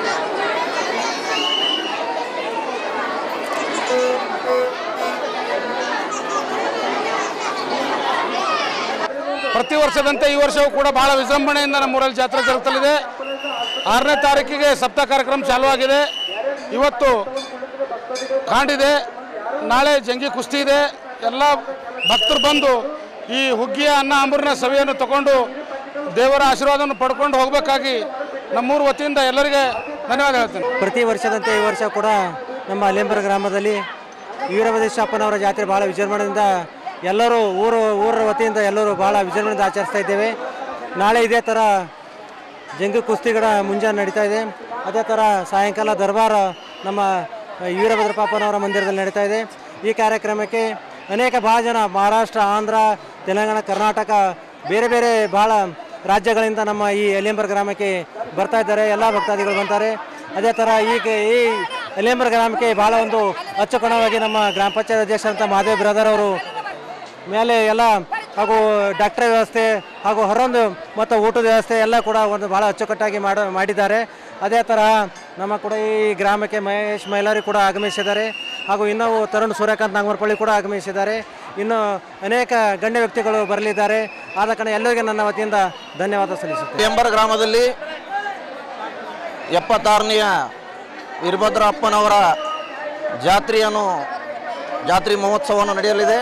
ಪ್ರತಿ ವರ್ಷದಂತೆ ಈ ವರ್ಷವೂ ಕೂಡ ಬಹಳ ವಿಜೃಂಭಣೆಯಿಂದ ನಮ್ಮೂರಲ್ಲಿ ಜಾತ್ರೆ ಜರುಗುತ್ತಲಿದೆ ಆರನೇ ತಾರೀಕಿಗೆ ಸಪ್ತ ಕಾರ್ಯಕ್ರಮ ಚಾಲುವಾಗಿದೆ ಇವತ್ತು ಕಾಂಡಿದೆ ನಾಳೆ ಜಂಗಿ ಕುಸ್ತಿ ಇದೆ ಎಲ್ಲ ಭಕ್ತರು ಬಂದು ಈ ಹುಗ್ಗಿಯ ಅನ್ನ ಅಂಬೂರಿನ ಸವಿಯನ್ನು ತಗೊಂಡು ದೇವರ ಆಶೀರ್ವಾದವನ್ನು ಪಡ್ಕೊಂಡು ಹೋಗಬೇಕಾಗಿ ನಮ್ಮೂರು ವತಿಯಿಂದ ಎಲ್ಲರಿಗೆ ಧನ್ಯವಾದ ಹೇಳ್ತೇನೆ ಪ್ರತಿ ವರ್ಷದಂತೆ ಈ ವರ್ಷ ಕೂಡ ನಮ್ಮ ಅಲೆಂಬರ ಗ್ರಾಮದಲ್ಲಿ ವೀರಭದ್ರೇಶಪ್ಪನವರ ಜಾತ್ರೆ ಭಾಳ ವಿಜೃಂಭಣೆಯಿಂದ ಎಲ್ಲರೂ ಊರು ಊರ ವತಿಯಿಂದ ಎಲ್ಲರೂ ಭಾಳ ವಿಜೃಂಭಣೆಯಿಂದ ಆಚರಿಸ್ತಾ ಇದ್ದೇವೆ ನಾಳೆ ಇದೇ ಥರ ಜಂಗಿ ಕುಸ್ತಿಗಳ ಮುಂಜಾನೆ ನಡೀತಾ ಇದೆ ಅದೇ ಥರ ಸಾಯಂಕಾಲ ದರ್ಬಾರ ನಮ್ಮ ವೀರಭದ್ರಪ್ಪನವರ ಮಂದಿರದಲ್ಲಿ ನಡೀತಾ ಇದೆ ಈ ಕಾರ್ಯಕ್ರಮಕ್ಕೆ ಅನೇಕ ಭಾಳ ಜನ ಮಹಾರಾಷ್ಟ್ರ ಆಂಧ್ರ ತೆಲಂಗಾಣ ಕರ್ನಾಟಕ ಬೇರೆ ಬೇರೆ ಭಾಳ ರಾಜ್ಯಗಳಿಂದ ನಮ್ಮ ಈ ಎಲಿಯಂಬರ್ ಗ್ರಾಮಕ್ಕೆ ಬರ್ತಾ ಇದ್ದಾರೆ ಎಲ್ಲ ಭಕ್ತಾದಿಗಳು ಬರ್ತಾರೆ ಅದೇ ಥರ ಈಗ ಈ ಎಲಿಯಂಬರ್ ಗ್ರಾಮಕ್ಕೆ ಭಾಳ ಒಂದು ಅಚ್ಚುಕಣವಾಗಿ ನಮ್ಮ ಗ್ರಾಮ ಪಂಚಾಯತ್ ಅಧ್ಯಕ್ಷರಂತ ಮಹಾದೇವ್ ಬ್ರದರ್ ಅವರು ಮೇಲೆ ಎಲ್ಲ ಹಾಗೂ ಡಾಕ್ಟರ್ ವ್ಯವಸ್ಥೆ ಹಾಗೂ ಹೊರೊಂದು ಮತ್ತು ಊಟದ ವ್ಯವಸ್ಥೆ ಎಲ್ಲ ಕೂಡ ಒಂದು ಭಾಳ ಅಚ್ಚುಕಟ್ಟಾಗಿ ಮಾಡ ಮಾಡಿದ್ದಾರೆ ಅದೇ ಥರ ನಮ್ಮ ಕೂಡ ಈ ಗ್ರಾಮಕ್ಕೆ ಮಹೇಶ್ ಮೈಲಾರಿ ಕೂಡ ಆಗಮಿಸಿದ್ದಾರೆ ಹಾಗೂ ಇನ್ನೂ ತರುಣ್ ಸೂರ್ಯಕಾಂತ್ ನಾಗಮರ್ಪಳ್ಳಿ ಕೂಡ ಆಗಮಿಸಿದ್ದಾರೆ ಇನ್ನು ಅನೇಕ ಗಣ್ಯ ವ್ಯಕ್ತಿಗಳು ಬರಲಿದ್ದಾರೆ ಆದ ಕಾರಣ ಎಲ್ಲರಿಗೆ ನನ್ನ ವತಿಯಿಂದ ಧನ್ಯವಾದ ಸಲ್ಲಿಸುತ್ತೇನೆ ಎಂಬರ್ ಗ್ರಾಮದಲ್ಲಿ ಎಪ್ಪತ್ತಾರನೆಯ ವೀರಭದ್ರ ಅಪ್ಪನವರ ಜಾತ್ರೆಯನ್ನು ಜಾತ್ರೆ ಮಹೋತ್ಸವವನ್ನು ನಡೆಯಲಿದೆ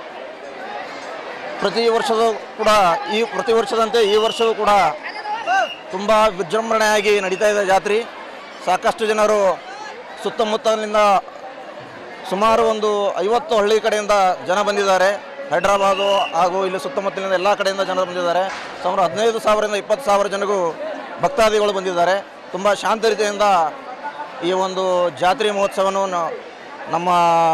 ಪ್ರತಿ ವರ್ಷದ ಕೂಡ ಈ ಪ್ರತಿ ವರ್ಷದಂತೆ ಈ ವರ್ಷವೂ ಕೂಡ ತುಂಬ ವಿಜೃಂಭಣೆಯಾಗಿ ನಡೀತಾ ಇದೆ ಜಾತ್ರೆ ಸಾಕಷ್ಟು ಜನರು ಸುತ್ತಮುತ್ತಲಿನಿಂದ ಸುಮಾರು ಒಂದು ಐವತ್ತು ಹಳ್ಳಿ ಕಡೆಯಿಂದ ಜನ ಬಂದಿದ್ದಾರೆ ಹೈದರಾಬಾದು ಹಾಗೂ ಇಲ್ಲಿ ಸುತ್ತಮುತ್ತಲಿನ ಎಲ್ಲ ಕಡೆಯಿಂದ ಜನ ಬಂದಿದ್ದಾರೆ ಸುಮಾರು ಹದಿನೈದು ಸಾವಿರದಿಂದ ಇಪ್ಪತ್ತು ಸಾವಿರ ಜನಗೂ ಭಕ್ತಾದಿಗಳು ಬಂದಿದ್ದಾರೆ ತುಂಬ ಶಾಂತ ರೀತಿಯಿಂದ ಈ ಒಂದು ಜಾತ್ರೆ ಮಹೋತ್ಸವವನ್ನು ನ- ನಮ್ಮ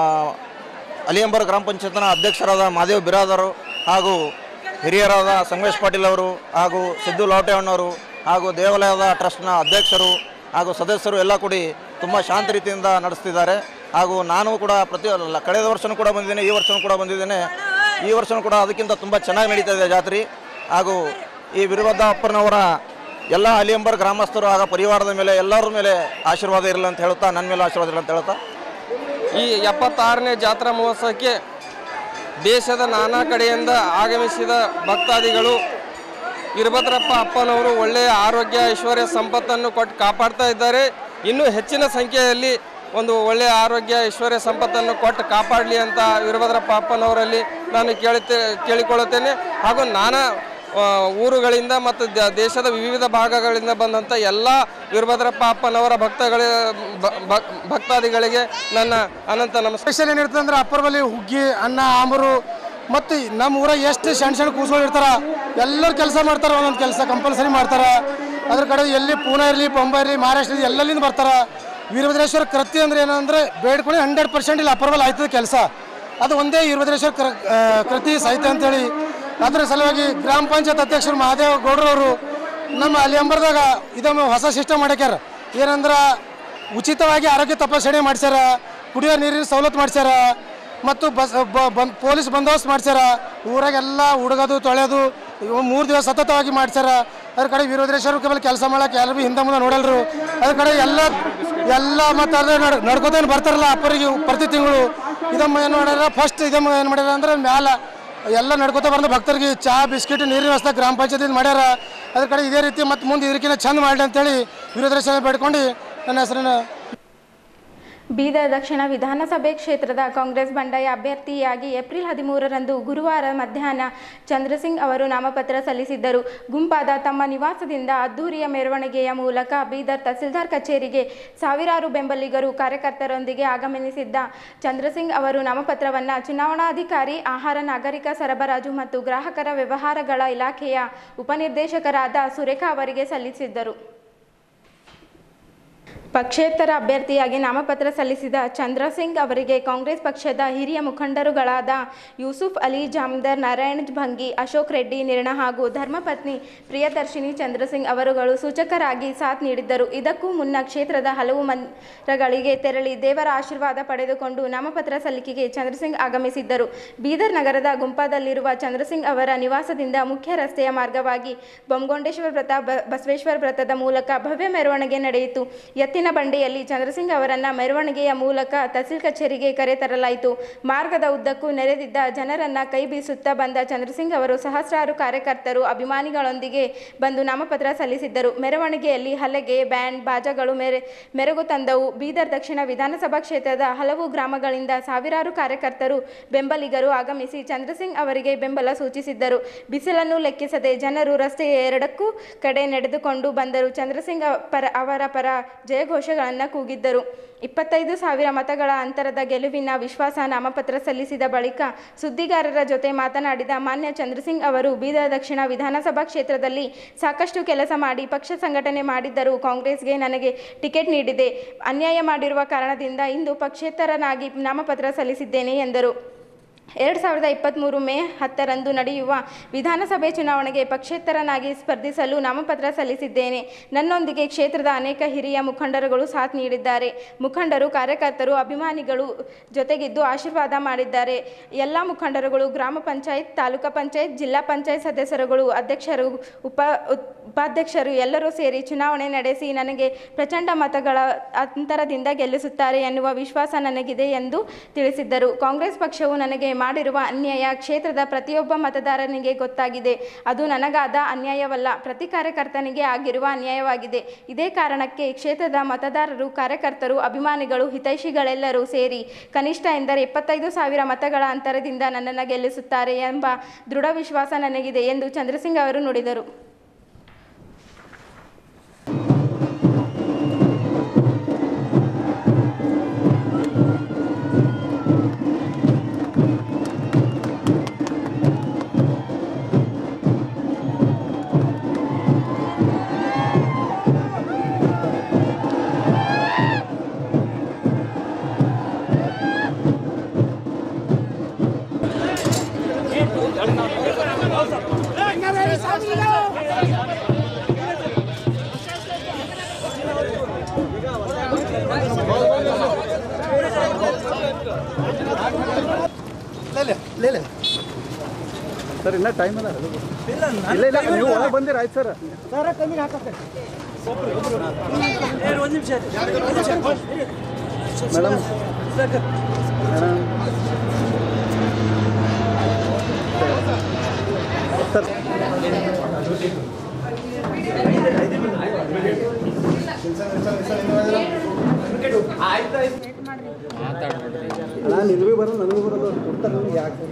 ಅಲಿಯಂಬರ ಗ್ರಾಮ ಪಂಚಾಯತ್ನ ಅಧ್ಯಕ್ಷರಾದ ಮಹಾದೇವ್ ಬಿರಾದರು ಹಾಗೂ ಹಿರಿಯರಾದ ಸಂಗಮೇಶ್ ಪಾಟೀಲ್ ಅವರು ಹಾಗೂ ಸಿದ್ದು ಲಾವಟೆಹಣ್ಣವರು ಹಾಗೂ ದೇವಾಲಯದ ಟ್ರಸ್ಟ್ನ ಅಧ್ಯಕ್ಷರು ಹಾಗೂ ಸದಸ್ಯರು ಎಲ್ಲ ಕೂಡಿ ತುಂಬ ಶಾಂತ ರೀತಿಯಿಂದ ನಡೆಸ್ತಿದ್ದಾರೆ ಹಾಗೂ ನಾನು ಕೂಡ ಪ್ರತಿ ಅಲ್ಲ, ಕಳೆದ ವರ್ಷವೂ ಕೂಡ ಬಂದಿದ್ದೇನೆ ಈ ವರ್ಷವೂ ಕೂಡ ಬಂದಿದ್ದೇನೆ ಈ ವರ್ಷವೂ ಕೂಡ ಅದಕ್ಕಿಂತ ತುಂಬ ಚೆನ್ನಾಗಿ ನಡೀತಾ ಇದೆ ಜಾತ್ರೆ ಹಾಗೂ ಈ ವೀರಭದ್ರ ಅಪ್ಪನವರ ಎಲ್ಲ ಅಲಿಯಂಬರ್ ಗ್ರಾಮಸ್ಥರು ಹಾಗೂ ಪರಿವಾರದ ಮೇಲೆ ಎಲ್ಲರ ಮೇಲೆ ಆಶೀರ್ವಾದ ಇರಲಿ ಅಂತ ಹೇಳುತ್ತಾ ನನ್ನ ಮೇಲೆ ಆಶೀರ್ವಾದ ಇರಲಿ ಅಂತ ಹೇಳ್ತಾ ಈ ಎಪ್ಪತ್ತಾರನೇ ಜಾತ್ರಾ ಮಹೋತ್ಸವಕ್ಕೆ ದೇಶದ ನಾನಾ ಕಡೆಯಿಂದ ಆಗಮಿಸಿದ ಭಕ್ತಾದಿಗಳು ವೀರಭದ್ರಪ್ಪ ಅಪ್ಪನವರು ಒಳ್ಳೆಯ ಆರೋಗ್ಯ ಐಶ್ವರ್ಯ ಸಂಪತ್ತನ್ನು ಕೊಟ್ಟು ಕಾಪಾಡ್ತಾ ಇದ್ದಾರೆ ಇನ್ನೂ ಹೆಚ್ಚಿನ ಸಂಖ್ಯೆಯಲ್ಲಿ ಒಂದು ಒಳ್ಳೆಯ ಆರೋಗ್ಯ ಐಶ್ವರ್ಯ ಸಂಪತ್ತನ್ನು ಕೊಟ್ಟು ಕಾಪಾಡಲಿ ಅಂತ ವೀರಭದ್ರಪ್ಪ ಅಪ್ಪನವರಲ್ಲಿ ನಾನು ಕೇಳುತ್ತೆ ಕೇಳಿಕೊಳ್ಳುತ್ತೇನೆ ಹಾಗೂ ನಾನಾ ಆ, ಊರುಗಳಿಂದ ಮತ್ತು ದ- ದೇಶದ ವಿವಿಧ ಭಾಗಗಳಿಂದ ಬಂದಂಥ ಎಲ್ಲ ವೀರಭದ್ರಪ್ಪ ಅಪ್ಪನವರ ಭಕ್ತಗಳ ಭ- ಭ- ಭಕ್ತಾದಿಗಳಿಗೆ ನನ್ನ ಅನಂತ ನಮಸ್ಕಾರ ಸ್ಪೆಷಲ್ ಏನಿರ್ತದೆ ಅಂದ್ರೆ ಅಪ್ಪರ ಬಳಿ ಹುಗ್ಗಿ ಅನ್ನ ಆಮರು ಮತ್ತು ನಮ್ಮ ಊರಾಗ ಎಷ್ಟು ಸಣ್ಣ ಸಣ್ಣ ಕೂಸುಗಳು ಇರ್ತಾರ ಎಲ್ಲರೂ ಕೆಲಸ ಮಾಡ್ತಾರೆ ಒಂದೊಂದು ಕೆಲಸ ಕಂಪಲ್ಸರಿ ಮಾಡ್ತಾರೆ ಅದ್ರ ಕಡೆ ಎಲ್ಲಿ ಪೂನಾ ಇರಲಿ ಬೊಂಬೈ ಇರಲಿ ಮಹಾರಾಷ್ಟ್ರ ಇರಲಿ ಎಲ್ಲೆಲ್ಲಿಂದ ಬರ್ತಾರೆ ವೀರಭದ್ರೇಶ್ವರ ಕೃತಿ ಅಂದ್ರೆ ಏನಂದ್ರೆ ಬೇಡ್ಕೊಂಡು ಹಂಡ್ರೆಡ್ ಪರ್ಸೆಂಟ್ ಇಲ್ಲಿ ಅಪ್ಪರ ಬಳಿ ಆಯ್ತದ ಕೆಲಸ ಅದು ಒಂದೇ ವೀರಭದ್ರೇಶ್ವರ ಕೃ ಆ, ಕೃತಿ ಸಾಹಿತ್ಯ ಅಂತೇಳಿ ಅದ್ರ ಸಲುವಾಗಿ ಗ್ರಾಮ ಪಂಚಾಯತ್ ಅಧ್ಯಕ್ಷರು ಮಹಾದೇವ ಗೌಡ್ರವರು ನಮ್ಮ ಅಲ್ಲಿ ಅಂಬರ್ದಾಗ ಇದೊಮ್ಮೆ ಹೊಸ ಸಿಸ್ಟಮ್ ಮಾಡ್ಯಾರ ಏನಂದ್ರೆ ಉಚಿತವಾಗಿ ಆರೋಗ್ಯ ತಪಾಸಣೆ ಮಾಡ್ಸ್ಯಾರ ಕುಡಿಯೋ ನೀರಿನ ಸವಲತ್ತು ಮಾಡ್ಸ್ಯಾರ ಮತ್ತು ಬಸ್ ಬ- ಬಂದ್ ಪೊಲೀಸ್ ಬಂದೋಬಸ್ತ್ ಮಾಡ್ಸ್ಯಾರ ಊರಾಗೆಲ್ಲ ಹುಡುಗೋದು ತೊಳೆಯೋದು ಮೂರು ದಿವಸ ಸತತವಾಗಿ ಮಾಡ್ಸ್ಯಾರ ಅದ್ರ ಕಡೆ ವೀರಭದ್ರೇಶ್ವರ ಕೇವಲ ಕೆಲಸ ಮಾಡಕ್ಕೆ ಯಾರು ಭೀ ಹಿಂದೆ ಮುಂದೆ ನೋಡಲ್ರು ಅದ್ರ ಕಡೆ ಎಲ್ಲ ಎಲ್ಲ ಮತ್ತು ಅದೇ ನಡ್ ನಡ್ಕೋತೇನು ಬರ್ತಾರಲ್ಲ ಅಪ್ಪರಿಗೆ ಪ್ರತಿ ತಿಂಗಳು ಇದಮ್ಮ ಏನು ಮಾಡ್ಯಾರ ಫಸ್ಟ್ ಇದಮ್ಮ ಏನು ಮಾಡ್ಯಾರ ಅಂದ್ರೆ ಮ್ಯಾಲ ಎಲ್ಲ ನಡ್ಕೋತ ಬಂದ ಭಕ್ತರಿಗೆ ಚಹಾ ಬಿಸ್ಕಿಟ್ ನೀರಿನ ವ್ಯವಸ್ಥೆ ಗ್ರಾಮ ಪಂಚಾಯತಿಯಿಂದ ಮಾಡ್ಯಾರ ಅದ್ರ ಕಡೆ ಇದೇ ರೀತಿ ಮತ್ತು ಮುಂದೆ ಇದಕ್ಕಿಂತ ಚಂದ ಮಾಡಲಿ ಅಂತೇಳಿ ವೀರಭದ್ರೇಶ್ವರ ಬೇಡ್ಕೊಂಡು ನನ್ನ ಹೆಸರಿನ ಬೀದರ್ ದಕ್ಷಿಣ ವಿಧಾನಸಭೆ ಕ್ಷೇತ್ರದ ಕಾಂಗ್ರೆಸ್ ಬಂಡಾಯ ಅಭ್ಯರ್ಥಿಯಾಗಿ ಏಪ್ರಿಲ್ ಹದಿಮೂರರಂದು ಗುರುವಾರ ಮಧ್ಯಾಹ್ನ ಚಂದ್ರಸಿಂಗ್ ಅವರು ನಾಮಪತ್ರ ಸಲ್ಲಿಸಿದ್ದರು ಗುಂಪಾದ ತಮ್ಮ ನಿವಾಸದಿಂದ ಅದ್ದೂರಿಯ ಮೆರವಣಿಗೆಯ ಮೂಲಕ ಬೀದರ್ ತಹಸೀಲ್ದಾರ್ ಕಚೇರಿಗೆ ಸಾವಿರಾರು ಬೆಂಬಲಿಗರು ಕಾರ್ಯಕರ್ತರೊಂದಿಗೆ ಆಗಮನಿಸಿದ್ದ ಚಂದ್ರಸಿಂಗ್ ಅವರು ನಾಮಪತ್ರವನ್ನು ಚುನಾವಣಾಧಿಕಾರಿ ಆಹಾರ ನಾಗರಿಕ ಸರಬರಾಜು ಮತ್ತು ಗ್ರಾಹಕರ ವ್ಯವಹಾರಗಳ ಇಲಾಖೆಯ ಉಪನಿರ್ದೇಶಕರಾದ ಸುರೇಖಾ ಅವರಿಗೆ ಸಲ್ಲಿಸಿದ್ದರು ಪಕ್ಷೇತರ ಅಭ್ಯರ್ಥಿಯಾಗಿ ನಾಮಪತ್ರ ಸಲ್ಲಿಸಿದ ಚಂದ್ರಸಿಂಗ್ ಅವರಿಗೆ ಕಾಂಗ್ರೆಸ್ ಪಕ್ಷದ ಹಿರಿಯ ಮುಖಂಡರುಗಳಾದ ಯೂಸುಫ್ ಅಲಿ ಜಾಮದರ್ ನಾರಾಯಣ್ ಭಂಗಿ ಅಶೋಕ್ ರೆಡ್ಡಿ ನಿರ್ಣ ಹಾಗೂ ಧರ್ಮಪತ್ನಿ ಪ್ರಿಯದರ್ಶಿನಿ ಚಂದ್ರಸಿಂಗ್ ಅವರುಗಳು ಸೂಚಕರಾಗಿ ಸಾಥ್ ನೀಡಿದ್ದರು ಇದಕ್ಕೂ ಮುನ್ನ ಕ್ಷೇತ್ರದ ಹಲವು ಮಂದಿರಗಳಿಗೆ ತೆರಳಿ ದೇವರ ಆಶೀರ್ವಾದ ಪಡೆದುಕೊಂಡು ನಾಮಪತ್ರ ಸಲ್ಲಿಕೆಗೆ ಚಂದ್ರಸಿಂಗ್ ಆಗಮಿಸಿದ್ದರು ಬೀದರ್ ನಗರದ ಗುಂಪಾದಲ್ಲಿರುವ ಚಂದ್ರಸಿಂಗ್ ಅವರ ನಿವಾಸದಿಂದ ಮುಖ್ಯ ರಸ್ತೆಯ ಮಾರ್ಗವಾಗಿ ಬೊಮ್ಮಗೊಂಡೇಶ್ವರ ವ್ರತ ಬ- ಬಸವೇಶ್ವರ ವ್ರತದ ಮೂಲಕ ಭವ್ಯ ಮೆರವಣಿಗೆ ನಡೆಯಿತು ಎತ್ತಿನ ಬಂಡಿಯಲ್ಲಿ ಚಂದ್ರಸಿಂಗ್ ಅವರನ್ನ ಮೆರವಣಿಗೆಯ ಮೂಲಕ ತಹಸೀಲ್ ಕಚೇರಿಗೆ ಕರೆತರಲಾಯಿತು ಮಾರ್ಗದ ಉದ್ದಕ್ಕೂ ನೆರೆದಿದ್ದ ಜನರನ್ನ ಕೈ ಬೀಸುತ್ತಾ ಬಂದ ಚಂದ್ರಸಿಂಗ್ ಅವರು ಸಹಸ್ರಾರು ಕಾರ್ಯಕರ್ತರು ಅಭಿಮಾನಿಗಳೊಂದಿಗೆ ಬಂದು ನಾಮಪತ್ರ ಸಲ್ಲಿಸಿದ್ದರು ಮೆರವಣಿಗೆಯಲ್ಲಿ ಹಲಗೆ ಬ್ಯಾಂಡ್ ಬಾಜಾಗಳು ಮೆರೆ ಮೆರುಗು ತಂದವು ಬೀದರ್ ದಕ್ಷಿಣ ವಿಧಾನಸಭಾ ಕ್ಷೇತ್ರದ ಹಲವು ಗ್ರಾಮಗಳಿಂದ ಸಾವಿರಾರು ಕಾರ್ಯಕರ್ತರು ಬೆಂಬಲಿಗರು ಆಗಮಿಸಿ ಚಂದ್ರಸಿಂಗ್ ಅವರಿಗೆ ಬೆಂಬಲ ಸೂಚಿಸಿದ್ದರು ಬಿಸಿಲನ್ನು ಲೆಕ್ಕಿಸದೆ ಜನರು ರಸ್ತೆಯ ಎರಡಕ್ಕೂ ಕಡೆ ನಡೆದುಕೊಂಡು ಬಂದರು ಚಂದ್ರಸಿಂಗ್ ಪರ ಅವರ ಪರ ಜಯಘೋಷಗಳನ್ನು ಕೂಗಿದ್ದರು ಇಪ್ಪತ್ತೈದು ಸಾವಿರ ಮತಗಳ ಅಂತರದ ಗೆಲುವಿನ ವಿಶ್ವಾಸ ನಾಮಪತ್ರ ಸಲ್ಲಿಸಿದ ಬಳಿಕ ಸುದ್ದಿಗಾರರ ಜೊತೆ ಮಾತನಾಡಿದ ಮಾನ್ಯ ಚಂದ್ರಸಿಂಗ್ ಅವರು ಬೀದರ್ ದಕ್ಷಿಣ ವಿಧಾನಸಭಾ ಕ್ಷೇತ್ರದಲ್ಲಿ ಸಾಕಷ್ಟು ಕೆಲಸ ಮಾಡಿ ಪಕ್ಷ ಸಂಘಟನೆ ಮಾಡಿದ್ದರೂ ಕಾಂಗ್ರೆಸ್ಗೆ ನನಗೆ ಟಿಕೆಟ್ ನೀಡಿದೆ ಅನ್ಯಾಯ ಮಾಡಿರುವ ಕಾರಣದಿಂದ ಇಂದು ಪಕ್ಷೇತರನಾಗಿ ನಾಮಪತ್ರ ಸಲ್ಲಿಸಿದ್ದೇನೆ ಎಂದರು ಎರಡು ಸಾವಿರದ ಇಪ್ಪತ್ತ್ಮೂರು ಮೇ ಹತ್ತರಂದು ನಡೆಯುವ ವಿಧಾನಸಭೆ ಚುನಾವಣೆಗೆ ಪಕ್ಷೇತರನಾಗಿ ಸ್ಪರ್ಧಿಸಲು ನಾಮಪತ್ರ ಸಲ್ಲಿಸಿದ್ದೇನೆ ನನ್ನೊಂದಿಗೆ ಕ್ಷೇತ್ರದ ಅನೇಕ ಹಿರಿಯ ಮುಖಂಡರುಗಳು ಸಾಥ್ ನೀಡಿದ್ದಾರೆ ಮುಖಂಡರು ಕಾರ್ಯಕರ್ತರು ಅಭಿಮಾನಿಗಳು ಜೊತೆಗಿದ್ದು ಆಶೀರ್ವಾದ ಮಾಡಿದ್ದಾರೆ ಎಲ್ಲ ಮುಖಂಡರುಗಳು ಗ್ರಾಮ ಪಂಚಾಯತ್ ತಾಲೂಕು ಪಂಚಾಯತ್ ಜಿಲ್ಲಾ ಪಂಚಾಯತ್ ಸದಸ್ಯರುಗಳು ಅಧ್ಯಕ್ಷರು ಉಪ ಉಪಾಧ್ಯಕ್ಷರು ಎಲ್ಲರೂ ಸೇರಿ ಚುನಾವಣೆ ನಡೆಸಿ ನನಗೆ ಪ್ರಚಂಡ ಮತಗಳ ಅಂತರದಿಂದ ಗೆಲ್ಲಿಸುತ್ತಾರೆ ಎನ್ನುವ ವಿಶ್ವಾಸ ನನಗಿದೆ ಎಂದು ತಿಳಿಸಿದ್ದರು ಕಾಂಗ್ರೆಸ್ ಪಕ್ಷವು ನನಗೆ ಮಾಡಿರುವ ಅನ್ಯಾಯ ಕ್ಷೇತ್ರದ ಪ್ರತಿಯೊಬ್ಬ ಮತದಾರನಿಗೆ ಗೊತ್ತಾಗಿದೆ ಅದು ನನಗಾದ ಅನ್ಯಾಯವಲ್ಲ ಪ್ರತಿ ಕಾರ್ಯಕರ್ತನಿಗೆ ಆಗಿರುವ ಅನ್ಯಾಯವಾಗಿದೆ ಇದೇ ಕಾರಣಕ್ಕೆ ಕ್ಷೇತ್ರದ ಮತದಾರರು ಕಾರ್ಯಕರ್ತರು ಅಭಿಮಾನಿಗಳು ಹಿತೈಷಿಗಳೆಲ್ಲರೂ ಸೇರಿ ಕನಿಷ್ಠ ಎಂದರೆ ಇಪ್ಪತ್ತೈದು ಸಾವಿರ ಮತಗಳ ಅಂತರದಿಂದ ನನ್ನನ್ನು ಗೆಲ್ಲಿಸುತ್ತಾರೆ ಎಂಬ ದೃಢ ವಿಶ್ವಾಸ ನನಗಿದೆ ಎಂದು ಚಂದ್ರಸಿಂಗ್ ಅವರು ನುಡಿದರು ಸರ್ ಇನ್ನ ಟೈಮ್ ಅಲ್ಲ ಇಲ್ಲ ಇಲ್ಲ ನೀವು ಒಳಗೆ ಬಂದಿರ ಆಯ್ತು ಸರ್ ಸರ ಕಮ್ಮಿಗೆ ಹಾಕತ್ತೆ ಒಂದು ನಿಮಿಷ ಮೇಡಮ್ ಮೇಡಮ್ ಸರ್ ನಾನು ನಿನಗೂ ಬರೋದು ನನಗೂ ಬರೋದು ಅವ್ರು ಕೊಡ್ತಾರೆ ನನಗೆ ಯಾಕೆ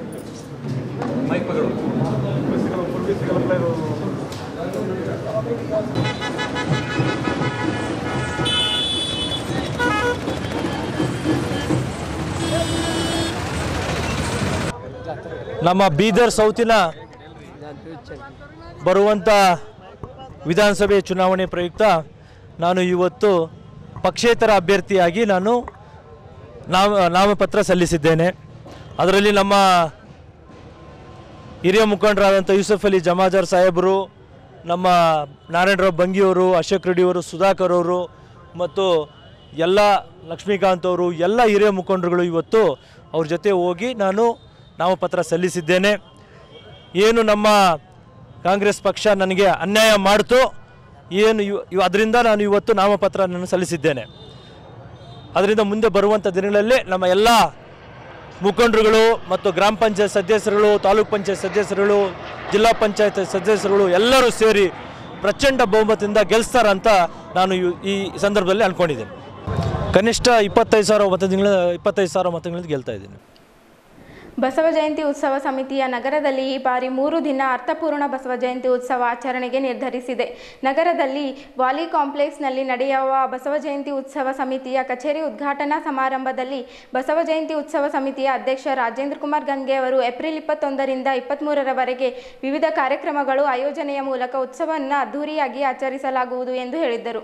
ನಮ್ಮ ಬೀದರ್ ಸೌತಿನ ಬರುವಂಥ ವಿಧಾನಸಭೆ ಚುನಾವಣೆ ಪ್ರಯುಕ್ತ ನಾನು ಇವತ್ತು ಪಕ್ಷೇತರ ಅಭ್ಯರ್ಥಿಯಾಗಿ ನಾನು ನಾಮ ನಾಮಪತ್ರ ಸಲ್ಲಿಸಿದ್ದೇನೆ ಅದರಲ್ಲಿ ನಮ್ಮ ಹಿರಿಯ ಮುಖಂಡರಾದಂಥ ಯೂಸಫ್ ಅಲಿ ಜಮಾಜಾರ್ ಸಾಹೇಬರು ನಮ್ಮ ನಾರಾಯಣರಾವ್ ಬಂಗಿಯವರು ಅಶೋಕ್ ರೆಡ್ಡಿಯವರು ಸುಧಾಕರ್ ಅವರು ಮತ್ತು ಎಲ್ಲ ಲಕ್ಷ್ಮೀಕಾಂತ್ ಅವರು ಎಲ್ಲ ಹಿರಿಯ ಮುಖಂಡರುಗಳು ಇವತ್ತು ಅವ್ರ ಜೊತೆ ಹೋಗಿ ನಾನು ನಾಮಪತ್ರ ಸಲ್ಲಿಸಿದ್ದೇನೆ ಏನು ನಮ್ಮ ಕಾಂಗ್ರೆಸ್ ಪಕ್ಷ ನನಗೆ ಅನ್ಯಾಯ ಮಾಡ್ತು ಏನು ಇವ್ ಇವ್- ಅದರಿಂದ ನಾನು ಇವತ್ತು ನಾಮಪತ್ರ ನಾನು ಸಲ್ಲಿಸಿದ್ದೇನೆ ಅದರಿಂದ ಮುಂದೆ ಬರುವಂಥ ದಿನಗಳಲ್ಲಿ ನಮ್ಮ ಎಲ್ಲ ಮುಖಂಡರುಗಳು ಮತ್ತು ಗ್ರಾಮ ಪಂಚಾಯತ್ ಸದಸ್ಯರುಗಳು ತಾಲೂಕ್ ಪಂಚಾಯತ್ ಸದಸ್ಯರುಗಳು ಜಿಲ್ಲಾ ಪಂಚಾಯತ್ ಸದಸ್ಯರುಗಳು ಎಲ್ಲರೂ ಸೇರಿ ಪ್ರಚಂಡ ಬಹುಮತದಿಂದ ಗೆಲ್ಲಿಸ್ತಾರಂತ ನಾನು ಇವ್- ಈ ಸಂದರ್ಭದಲ್ಲಿ ಅಂದ್ಕೊಂಡಿದ್ದೇನೆ ಕನಿಷ್ಠ ಇಪ್ಪತ್ತೈದು ಸಾವಿರ ಮತಗಳ ಇಪ್ಪತ್ತೈದು ಸಾವಿರ ಮತಗಳಿಂದ ಗೆಲ್ತಾ ಇದ್ದೀನಿ ಬಸವ ಜಯಂತಿ ಉತ್ಸವ ಸಮಿತಿಯ ನಗರದಲ್ಲಿ ಈ ಬಾರಿ ಮೂರು ದಿನ ಅರ್ಥಪೂರ್ಣ ಬಸವ ಜಯಂತಿ ಉತ್ಸವ ಆಚರಣೆಗೆ ನಿರ್ಧರಿಸಿದೆ ನಗರದಲ್ಲಿ ವಾಲಿ ಕಾಂಪ್ಲೆಕ್ಸ್ನಲ್ಲಿ ನಡೆಯುವ ಬಸವ ಜಯಂತಿ ಉತ್ಸವ ಸಮಿತಿಯ ಕಚೇರಿ ಉದ್ಘಾಟನಾ ಸಮಾರಂಭದಲ್ಲಿ ಬಸವ ಜಯಂತಿ ಉತ್ಸವ ಸಮಿತಿಯ ಅಧ್ಯಕ್ಷ ರಾಜೇಂದ್ರ ಕುಮಾರ್ ಗಂಗೆ ಅವರು ಏಪ್ರಿಲ್ ಇಪ್ಪತ್ತೊಂದರಿಂದ ಇಪ್ಪತ್ತ್ಮೂರರವರೆಗೆ ವಿವಿಧ ಕಾರ್ಯಕ್ರಮಗಳು ಆಯೋಜನೆಯ ಮೂಲಕ ಉತ್ಸವವನ್ನು ಅದ್ಧೂರಿಯಾಗಿ ಆಚರಿಸಲಾಗುವುದು ಎಂದು ಹೇಳಿದ್ದರು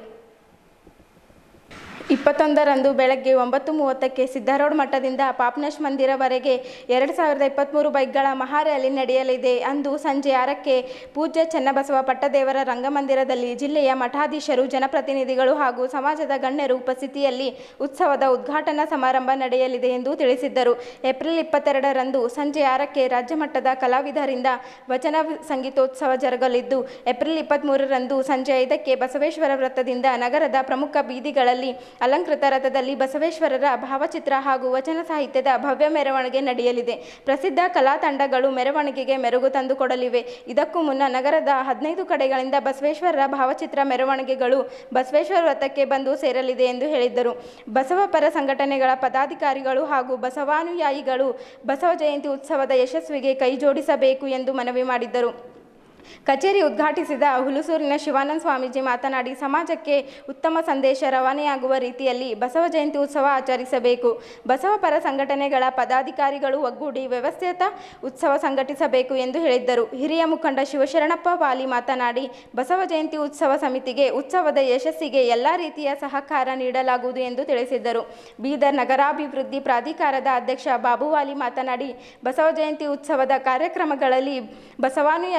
ಇಪ್ಪತ್ತೊಂದರಂದು ಬೆಳಗ್ಗೆ ಒಂಬತ್ತು ಮೂವತ್ತಕ್ಕೆ ಸಿದ್ಧಾರೋಡ್ ಮಠದಿಂದ ಪಾಪ್ನಶ್ ಮಂದಿರವರೆಗೆ ಎರಡು ಸಾವಿರದ ಇಪ್ಪತ್ತ್ಮೂರು ಬೈಕ್ಗಳ ಮಹಾರ್ಯಾಲಿ ನಡೆಯಲಿದೆ ಅಂದು ಸಂಜೆ ಆರಕ್ಕೆ ಪೂಜ್ಯ ಚನ್ನಬಸವ ಪಟ್ಟದೇವರ ರಂಗಮಂದಿರದಲ್ಲಿ ಜಿಲ್ಲೆಯ ಮಠಾಧೀಶರು ಜನಪ್ರತಿನಿಧಿಗಳು ಹಾಗೂ ಸಮಾಜದ ಗಣ್ಯರು ಉಪಸ್ಥಿತಿಯಲ್ಲಿ ಉತ್ಸವದ ಉದ್ಘಾಟನಾ ಸಮಾರಂಭ ನಡೆಯಲಿದೆ ಎಂದು ತಿಳಿಸಿದ್ದರು ಏಪ್ರಿಲ್ ಇಪ್ಪತ್ತೆರಡರಂದು ಸಂಜೆ ಆರಕ್ಕೆ ರಾಜ್ಯ ಮಟ್ಟದ ಕಲಾವಿದರಿಂದ ವಚನ ಸಂಗೀತೋತ್ಸವ ಜರುಗಲಿದ್ದು ಏಪ್ರಿಲ್ ಇಪ್ಪತ್ತ್ಮೂರರಂದು ಸಂಜೆ ಐದಕ್ಕೆ ಬಸವೇಶ್ವರ ವೃತ್ತದಿಂದ ನಗರದ ಪ್ರಮುಖ ಬೀದಿಗಳಲ್ಲಿ ಅಲಂಕೃತ ರಥದಲ್ಲಿ ಬಸವೇಶ್ವರರ ಭಾವಚಿತ್ರ ಹಾಗೂ ವಚನ ಸಾಹಿತ್ಯದ ಭವ್ಯ ಮೆರವಣಿಗೆ ನಡೆಯಲಿದೆ ಪ್ರಸಿದ್ಧ ಕಲಾ ತಂಡಗಳು ಮೆರವಣಿಗೆಗೆ ಮೆರುಗು ತಂದುಕೊಡಲಿವೆ ಇದಕ್ಕೂ ಮುನ್ನ ನಗರದ ಹದಿನೈದು ಕಡೆಗಳಿಂದ ಬಸವೇಶ್ವರರ ಭಾವಚಿತ್ರ ಮೆರವಣಿಗೆಗಳು ಬಸವೇಶ್ವರ ವೃತ್ತಕ್ಕೆ ಬಂದು ಸೇರಲಿದೆ ಎಂದು ಹೇಳಿದ್ದರು ಬಸವ ಪರ ಸಂಘಟನೆಗಳ ಪದಾಧಿಕಾರಿಗಳು ಹಾಗೂ ಬಸವಾನುಯಾಯಿಗಳು ಬಸವ ಜಯಂತಿ ಉತ್ಸವದ ಯಶಸ್ವಿಗೆ ಕೈ ಜೋಡಿಸಬೇಕು ಎಂದು ಮನವಿ ಮಾಡಿದ್ದರು ಕಚೇರಿ ಉದ್ಘಾಟಿಸಿದ ಹುಲಸೂರಿನ ಶಿವಾನಂದ ಸ್ವಾಮೀಜಿ ಮಾತನಾಡಿ ಸಮಾಜಕ್ಕೆ ಉತ್ತಮ ಸಂದೇಶ ರವಾನೆಯಾಗುವ ರೀತಿಯಲ್ಲಿ ಬಸವ ಜಯಂತಿ ಉತ್ಸವ ಆಚರಿಸಬೇಕು ಬಸವ ಪರ ಸಂಘಟನೆಗಳ ಪದಾಧಿಕಾರಿಗಳು ಒಗ್ಗೂಡಿ ವ್ಯವಸ್ಥಿತ ಉತ್ಸವ ಸಂಘಟಿಸಬೇಕು ಎಂದು ಹೇಳಿದ್ದರು ಹಿರಿಯ ಮುಖಂಡ ಶಿವಶರಣಪ್ಪ ವಾಲಿ ಮಾತನಾಡಿ ಬಸವ ಜಯಂತಿ ಉತ್ಸವ ಸಮಿತಿಗೆ ಉತ್ಸವದ ಯಶಸ್ಸಿಗೆ ಎಲ್ಲ ರೀತಿಯ ಸಹಕಾರ ನೀಡಲಾಗುವುದು ಎಂದು ತಿಳಿಸಿದ್ದರು ಬೀದರ್ ನಗರಾಭಿವೃದ್ಧಿ ಪ್ರಾಧಿಕಾರದ ಅಧ್ಯಕ್ಷ ಬಾಬುವಾಲಿ ಮಾತನಾಡಿ ಬಸವ ಜಯಂತಿ ಉತ್ಸವದ ಕಾರ್ಯಕ್ರಮಗಳಲ್ಲಿ ಬಸವಾನುಯಾಯಿಗಳು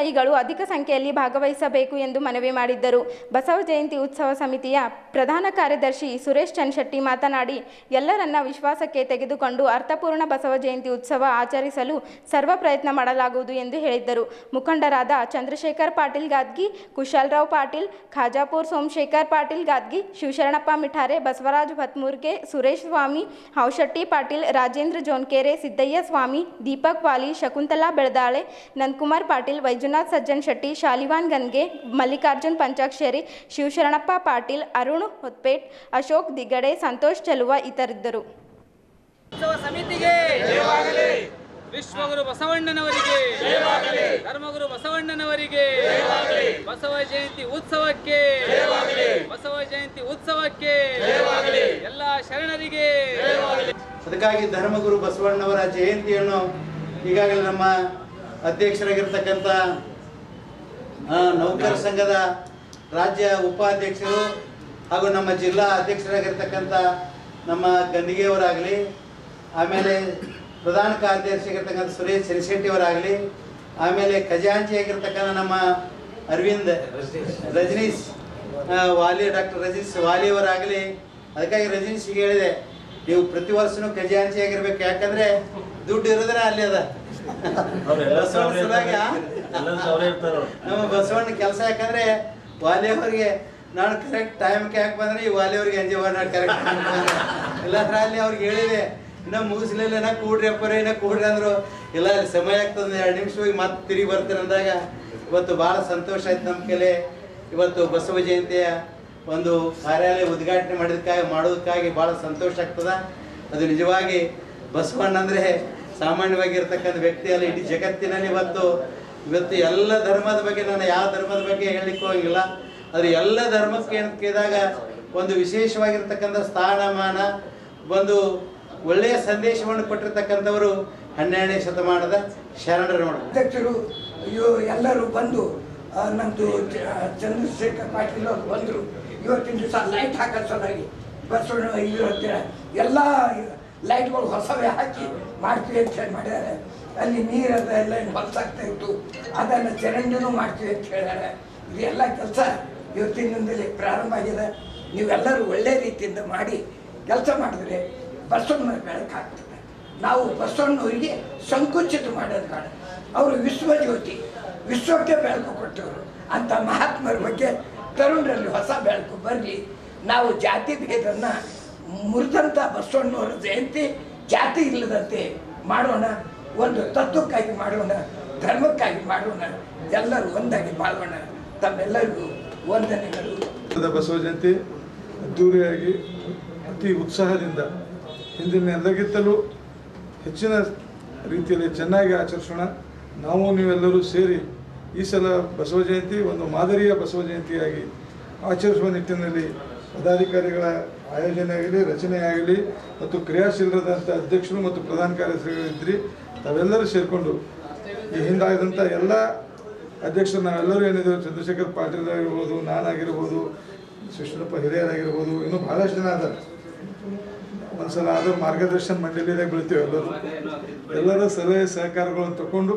ಅಧಿಕ ಸಂಖ್ಯೆಯಲ್ಲಿ ಭಾಗವಹಿಸಬೇಕು ಎಂದು ಮನವಿ ಮಾಡಿದ್ದರು ಬಸವ ಜಯಂತಿ ಉತ್ಸವ ಸಮಿತಿಯ ಪ್ರಧಾನ ಕಾರ್ಯದರ್ಶಿ ಸುರೇಶ್ ಚನ್ಶೆಟ್ಟಿ ಮಾತನಾಡಿ ಎಲ್ಲರನ್ನ ವಿಶ್ವಾಸಕ್ಕೆ ತೆಗೆದುಕೊಂಡು ಅರ್ಥಪೂರ್ಣ ಬಸವ ಜಯಂತಿ ಉತ್ಸವ ಆಚರಿಸಲು ಸರ್ವ ಪ್ರಯತ್ನ ಮಾಡಲಾಗುವುದು ಎಂದು ಹೇಳಿದ್ದರು ಮುಖಂಡರಾದ ಚಂದ್ರಶೇಖರ್ ಪಾಟೀಲ್ ಗಾದ್ಗಿ ಕುಶಾಲರಾವ್ ಪಾಟೀಲ್ ಖಾಜಾಪುರ್ ಸೋಮಶೇಖರ್ ಪಾಟೀಲ್ ಗಾದ್ಗಿ ಶಿವಶರಣಪ್ಪ ಮಿಠಾರೆ ಬಸವರಾಜ್ ಭತ್ಮೂರ್ಗೆ ಸುರೇಶ್ ಸ್ವಾಮಿ ಹಾವಶೆಟ್ಟಿ ಪಾಟೀಲ್ ರಾಜೇಂದ್ರ ಜೋನ್ಕೆರೆ ಸಿದ್ದಯ್ಯ ಸ್ವಾಮಿ ದೀಪಕ್ ವಾಲಿ ಶಕುಂತಲಾ ಬೆಳದಾಳೆ ನಂದಕುಮಾರ್ ಪಾಟೀಲ್ ವೈಜುನಾಥ್ ಸಜ್ಜನ್ ಶೆಟ್ಟಿ ಶಾಲಿವಾನ್ ಗನ್ಗೆ ಮಲ್ಲಿಕಾರ್ಜುನ್ ಪಂಚಾಕ್ಷರಿ ಶಿವಶರಣಪ್ಪ ಪಾಟೀಲ್ ಅರುಣ್ ಹೊತ್ಪೇಟ್ ಅಶೋಕ್ ದಿಗಡೆ ಸಂತೋಷ್ ಚೆಲುವ ಇತರಿದ್ದರು ಉತ್ಸವ ಸಮಿತಿಗೆ ವಿಶ್ವಗುರು ಬಸವಣ್ಣನವರಿಗೆ ಧರ್ಮಗುರು ಬಸವಣ್ಣನವರಿಗೆ ಬಸವ ಜಯಂತಿ ಉತ್ಸವಕ್ಕೆ ಬಸವ ಜಯಂತಿ ಉತ್ಸವಕ್ಕೆ ಎಲ್ಲ ಶರಣರಿಗೆ ಅದಕ್ಕಾಗಿ ಧರ್ಮಗುರು ಬಸವಣ್ಣವರ ಜಯಂತಿಯನ್ನು ಈಗಾಗಲೇ ನಮ್ಮ ಅಧ್ಯಕ್ಷರಾಗಿರ್ತಕ್ಕಂಥ ಆ, ನೌಕರ ಸಂಘದ ರಾಜ್ಯ ಉಪಾಧ್ಯಕ್ಷರು ಹಾಗೂ ನಮ್ಮ ಜಿಲ್ಲಾ ಅಧ್ಯಕ್ಷರಾಗಿರ್ತಕ್ಕಂಥ ನಮ್ಮ ಗಂದಿಗೆಯವರಾಗಲಿ ಆಮೇಲೆ ಪ್ರಧಾನ ಕಾರ್ಯದರ್ಶಿಯಾಗಿರ್ತಕ್ಕಂಥ ಸುರೇಶ್ ಸಿರಿಶೆಟ್ಟಿಯವರಾಗಲಿ ಆಮೇಲೆ ಖಜಾಂಚಿಯಾಗಿರ್ತಕ್ಕಂಥ ನಮ್ಮ ಅರವಿಂದ್ ರಜನೀಶ್ ಆ, ವಾಲಿ ಡಾಕ್ಟರ್ ರಜನೀಶ್ ವಾಲಿಯವರಾಗಲಿ ಅದಕ್ಕಾಗಿ ರಜನೀಶ್ಗೆ ಹೇಳಿದೆ ನೀವು ಪ್ರತಿ ವರ್ಷನೂ ಖಜಾಂಚಿ ಆಗಿರ್ಬೇಕು ಯಾಕಂದ್ರೆ ದುಡ್ಡು ಇರೋದ್ರೆ ಅಲ್ಲಿ ಅದ ಬಸವಣ್ಣ ಸಲುವಾಗಿ ಆ? ನಮ್ಮ ಬಸವಣ್ಣ ಕೆಲಸ ಯಾಕಂದ್ರೆ ವಾಲಿಯವರಿಗೆ ನಾನು ಕರೆಕ್ಟ್ ಟೈಮ್ಗೆ ಯಾಕೆ ಬಂದ್ರೆ ಈ ವಾಲಿಯವ್ರಿಗೆ ಎಂಜಾಯ್ ಮಾಡಿ ಕರೆಕ್ಟ್ ಇಲ್ಲಾಂದ್ರೆ ಅಲ್ಲಿ ಅವ್ರಿಗೆ ಹೇಳಿದೆ ಇನ್ನ ಮುಗಿಸ್ಲಿಲ್ಲ ಇನ್ನ ಕೂಡ್ರಿ ಅಪ್ಪರೇ ಇನ್ನ ಕೂಡ್ರಿ ಅಂದ್ರು ಇಲ್ಲ ಅಲ್ಲಿ ಸಮಯ ಆಗ್ತದೆ ಎರಡು ನಿಮಿಷ ಹೋಗಿ ಮತ್ತೆ ತಿರುಗಿ ಬರ್ತಾರೆ ಅಂದಾಗ ಇವತ್ತು ಬಹಳ ಸಂತೋಷ ಆಯ್ತು ನಮ್ಮ ಕಲೆ ಇವತ್ತು ಬಸವ ಜಯಂತಿಯ ಒಂದು ಕಾರ್ಯಾಲಯ ಉದ್ಘಾಟನೆ ಮಾಡಿದಕ್ಕಾಗಿ ಮಾಡೋದಕ್ಕಾಗಿ ಬಹಳ ಸಂತೋಷ ಆಗ್ತದ ಅದು ನಿಜವಾಗಿ ಬಸವಣ್ಣ ಅಂದ್ರೆ ಸಾಮಾನ್ಯವಾಗಿರ್ತಕ್ಕಂಥ ವ್ಯಕ್ತಿ ಅಲ್ಲ ಇಡೀ ಜಗತ್ತಿನಲ್ಲಿ ಇವತ್ತು ಇವತ್ತು ಎಲ್ಲ ಧರ್ಮದ ಬಗ್ಗೆ ನಾನು ಯಾವ ಧರ್ಮದ ಬಗ್ಗೆ ಹೇಳಲಿಕ್ಕೆ ಹೋಗಿಲ್ಲ ಆದ್ರೆ ಎಲ್ಲ ಧರ್ಮಕ್ಕೆ ಅಂತ ಕೇಳಿದಾಗ ಒಂದು ವಿಶೇಷವಾಗಿರ್ತಕ್ಕಂಥ ಸ್ಥಾನಮಾನ ಒಂದು ಒಳ್ಳೆಯ ಸಂದೇಶವನ್ನು ಕೊಟ್ಟಿರ್ತಕ್ಕಂಥವರು ಹನ್ನೆರಡನೇ ಶತಮಾನದ ಶರಣರು ನೋಡಿ ಅಧ್ಯಕ್ಷರು ಇವು ಎಲ್ಲರೂ ಬಂದು ಆ, ನಮ್ದು ಚ- ಚಂದ್ರಶೇಖರ್ ಪಾಟೀಲ್ ಅವರು ಬಂದರು ಇವತ್ತಿನ ದಿವಸ ಲೈಟ್ ಹಾಕೋ ಸಲುವಾಗಿ ಬಸವಣ್ಣ ಇವತ್ತಿನ ಎಲ್ಲ ಲೈಟ್ಗಳು ಹೊಸವೇ ಹಾಕಿ ಮಾಡ್ತೀವಿ ಅಂತ ಹೇಳಿ ಮಾಡಿದ್ದಾರೆ ಅಲ್ಲಿ ನೀರದ ಎಲ್ಲ ಏನು ಹೊಲಸಾಗ್ತಾ ಇತ್ತು ಅದನ್ನು ಚರಂಡಿನೂ ಮಾಡ್ತೀವಿ ಅಂತ ಹೇಳಿದ್ದಾರೆ ಇದೆಲ್ಲ ಕೆಲಸ ಇವತ್ತಿನಿಂದಲೇ ಪ್ರಾರಂಭ ಆಗಿದೆ ನೀವೆಲ್ಲರೂ ಒಳ್ಳೆ ರೀತಿಯಿಂದ ಮಾಡಿ ಕೆಲಸ ಮಾಡಿದ್ರೆ ಬಸವಣ್ಣ ಬೆಳಕಾಗ್ತದೆ ನಾವು ಬಸವಣ್ಣವರಿಗೆ ಸಂಕುಚಿತ ಮಾಡೋದು ಬೇಡ ಅವರು ವಿಶ್ವಜ್ಯೋತಿ ವಿಶ್ವಕ್ಕೆ ಬೆಳಕು ಕೊಟ್ಟವರು ಅಂತ ಮಹಾತ್ಮರ ಬಗ್ಗೆ ತರುಣರಲ್ಲಿ ಹೊಸ ಬೆಳಕು ಬರಲಿ ನಾವು ಜಾತಿ ಭೇದನ್ನ ಮುರಿದಂಥ ಬಸವಣ್ಣವರ ಜಯಂತಿ ಜಾತಿ ಇಲ್ಲದಂತೆ ಮಾಡೋಣ ಒಂದು ತತ್ವಕ್ಕಾಗಿ ಮಾಡೋಣ ಧರ್ಮಕ್ಕಾಗಿ ಮಾಡೋಣ ಎಲ್ಲರೂ ಒಂದಾಗಿ ಬಾಳೋಣ ತಮ್ಮೆಲ್ಲರಿಗೂ ವಂದನೆಗಳು ಭಾರತದ ಬಸವ ಜಯಂತಿ ಅದ್ದೂರಿಯಾಗಿ ಅತಿ ಉತ್ಸಾಹದಿಂದ ಹಿಂದಿನ ಎಲ್ಲಕ್ಕಿಂತಲೂ ಹೆಚ್ಚಿನ ರೀತಿಯಲ್ಲಿ ಚೆನ್ನಾಗಿ ಆಚರಿಸೋಣ ನಾವು ನೀವೆಲ್ಲರೂ ಸೇರಿ ಈ ಸಲ ಬಸವ ಜಯಂತಿ ಒಂದು ಮಾದರಿಯ ಬಸವ ಜಯಂತಿಯಾಗಿ ಆಚರಿಸುವ ನಿಟ್ಟಿನಲ್ಲಿ ಪದಾಧಿಕಾರಿಗಳ ಆಯೋಜನೆ ಆಗಲಿ ರಚನೆ ಆಗಲಿ ಮತ್ತು ಕ್ರಿಯಾಶೀಲರಾದಂಥ ಅಧ್ಯಕ್ಷರು ಮತ್ತು ಪ್ರಧಾನ ಕಾರ್ಯದರ್ಶಿಗಳಿದ್ರಿ ತಾವೆಲ್ಲರೂ ಸೇರಿಕೊಂಡು ಈ ಹಿಂದಾದಂಥ ಎಲ್ಲ ಅಧ್ಯಕ್ಷರು ನಾವೆಲ್ಲರೂ ಏನಿದ್ದೇವೆ ಚಂದ್ರಶೇಖರ್ ಪಾಟೀಲ್ ಆಗಿರ್ಬೋದು ನಾನಾಗಿರ್ಬೋದು ಶಿವನಪ್ಪ ಹಿರಿಯರಾಗಿರ್ಬೋದು ಇನ್ನೂ ಭಾಳಷ್ಟು ಜನ ಅದಾರೆ ಒಂದ್ಸಲ ಆದರೂ ಮಾರ್ಗದರ್ಶನ ಮಂಡಳಿದಾಗ ಬೀಳ್ತೀವಿ ಎಲ್ಲರೂ ಎಲ್ಲರ ಸಲಹೆ ಸಹಕಾರಗಳನ್ನು ತಗೊಂಡು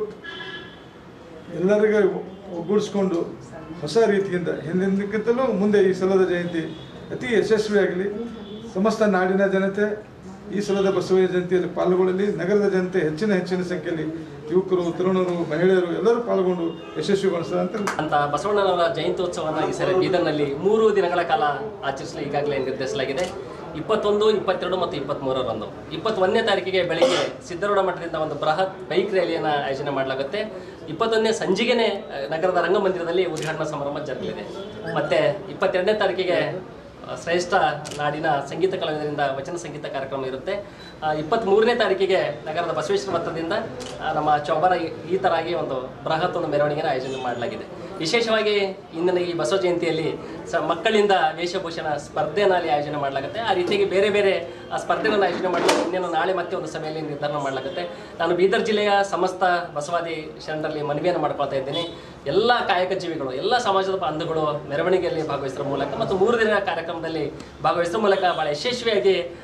ಎಲ್ಲರಿಗೂ ಒಗ್ಗೂಡಿಸ್ಕೊಂಡು ಹೊಸ ರೀತಿಯಿಂದ ಹಿಂದಿನಕ್ಕಿಂತಲೂ ಮುಂದೆ ಈ ಸಲದ ಜಯಂತಿ ಅತಿ ಯಶಸ್ವಿಯಾಗಲಿ ಸಮಸ್ತ ನಾಡಿನ ಜನತೆ ಈ ಸಲದ ಬಸವ ಜಯಂತಿಯಲ್ಲಿ ಪಾಲ್ಗೊಳ್ಳಲಿ ನಗರದ ಜನತೆ ಹೆಚ್ಚಿನ ಹೆಚ್ಚಿನ ಸಂಖ್ಯೆಯಲ್ಲಿ ಯುವಕರು ತರುಣರು ಮಹಿಳೆಯರು ಎಲ್ಲರೂ ಪಾಲ್ಗೊಂಡು ಯಶಸ್ವಿಗೊಳಿಸ್ತಾರೆ ಅಂತ ಅಂತ ಬಸವಣ್ಣನವರ ಜಯಂತ್ಯೋತ್ಸವವನ್ನು ಈ ಸರಿ ಬೀದರ್ನಲ್ಲಿ ಮೂರು ದಿನಗಳ ಕಾಲ ಆಚರಿಸಲು ಈಗಾಗಲೇ ನಿರ್ಧರಿಸಲಾಗಿದೆ ಇಪ್ಪತ್ತೊಂದು ಇಪ್ಪತ್ತೆರಡು ಮತ್ತು ಇಪ್ಪತ್ತ್ಮೂರರಂದು ಇಪ್ಪತ್ತೊಂದನೇ ತಾರೀಕಿಗೆ ಬೆಳಿಗ್ಗೆ ಸಿದ್ದರೂಢ ಮಠದಿಂದ ಒಂದು ಬೃಹತ್ ಬೈಕ್ ರ್ಯಾಲಿಯನ್ನು ಆಯೋಜನೆ ಮಾಡಲಾಗುತ್ತೆ ಇಪ್ಪತ್ತೊಂದನೇ ಸಂಜಿಗೆನೆ ಆ, ನಗರದ ರಂಗಮಂದಿರದಲ್ಲಿ ಉದ್ಘಾಟನಾ ಸಮಾರಂಭ ಜರುಗಲಿದೆ ಮತ್ತೆ ಇಪ್ಪತ್ತೆರಡನೇ ತಾರೀಕಿಗೆ ಆ, ಶ್ರೇಷ್ಠ ನಾಡಿನ ಸಂಗೀತ ಕಲಾವಿದರಿಂದ ವಚನ ಸಂಗೀತ ಕಾರ್ಯಕ್ರಮ ಇರುತ್ತೆ ಇಪ್ಪತ್ತ್ಮೂರನೇ ತಾರೀಕಿಗೆ ನಗರದ ಬಸವೇಶ್ವರ ವೃತ್ತದಿಂದ ಆ, ನಮ್ಮ ಚೌಬರ ಈ- ಈ ಥರಾಗಿ ಒಂದು ಬೃಹತ್ ಒಂದು ಮೆರವಣಿಗೆನ ಆಯೋಜನೆ ಮಾಡಲಾಗಿದೆ ವಿಶೇಷವಾಗಿ ಇಂದಿನ ಈ ಬಸವ ಜಯಂತಿಯಲ್ಲಿ ಸ ಮಕ್ಕಳಿಂದ ವೇಷಭೂಷಣ ಸ್ಪರ್ಧೆಯನ್ನು ಅಲ್ಲಿ ಆಯೋಜನೆ ಮಾಡಲಾಗುತ್ತೆ ಆ ರೀತಿಯಾಗಿ ಬೇರೆ ಬೇರೆ ಆ ಸ್ಪರ್ಧೆಗಳನ್ನು ಆಯೋಜನೆ ಮಾಡಲು ಇನ್ನೇನು ನಾಳೆ ಮತ್ತೆ ಒಂದು ಸಭೆಯಲ್ಲಿ ನಿರ್ಧಾರ ಮಾಡಲಾಗುತ್ತೆ ನಾನು ಬೀದರ್ ಜಿಲ್ಲೆಯ ಸಮಸ್ತ ಬಸವಾದಿ ಶರಣರಲ್ಲಿ ಮನವಿಯನ್ನು ಮಾಡ್ಕೊಳ್ತಾ ಇದ್ದೀನಿ ಎಲ್ಲ ಕಾಯಕ ಜೀವಿಗಳು ಎಲ್ಲ ಸಮಾಜದ ಬಂಧುಗಳು ಮೆರವಣಿಗೆಯಲ್ಲಿ ಭಾಗವಹಿಸುವ ಮೂಲಕ ಮತ್ತು ಮೂರು ದಿನಗಳ ಕಾರ್ಯಕ್ರಮದಲ್ಲಿ ಭಾಗವಹಿಸುವ ಮೂಲಕ ಬಹಳ ಯಶಸ್ವಿಯಾಗಿ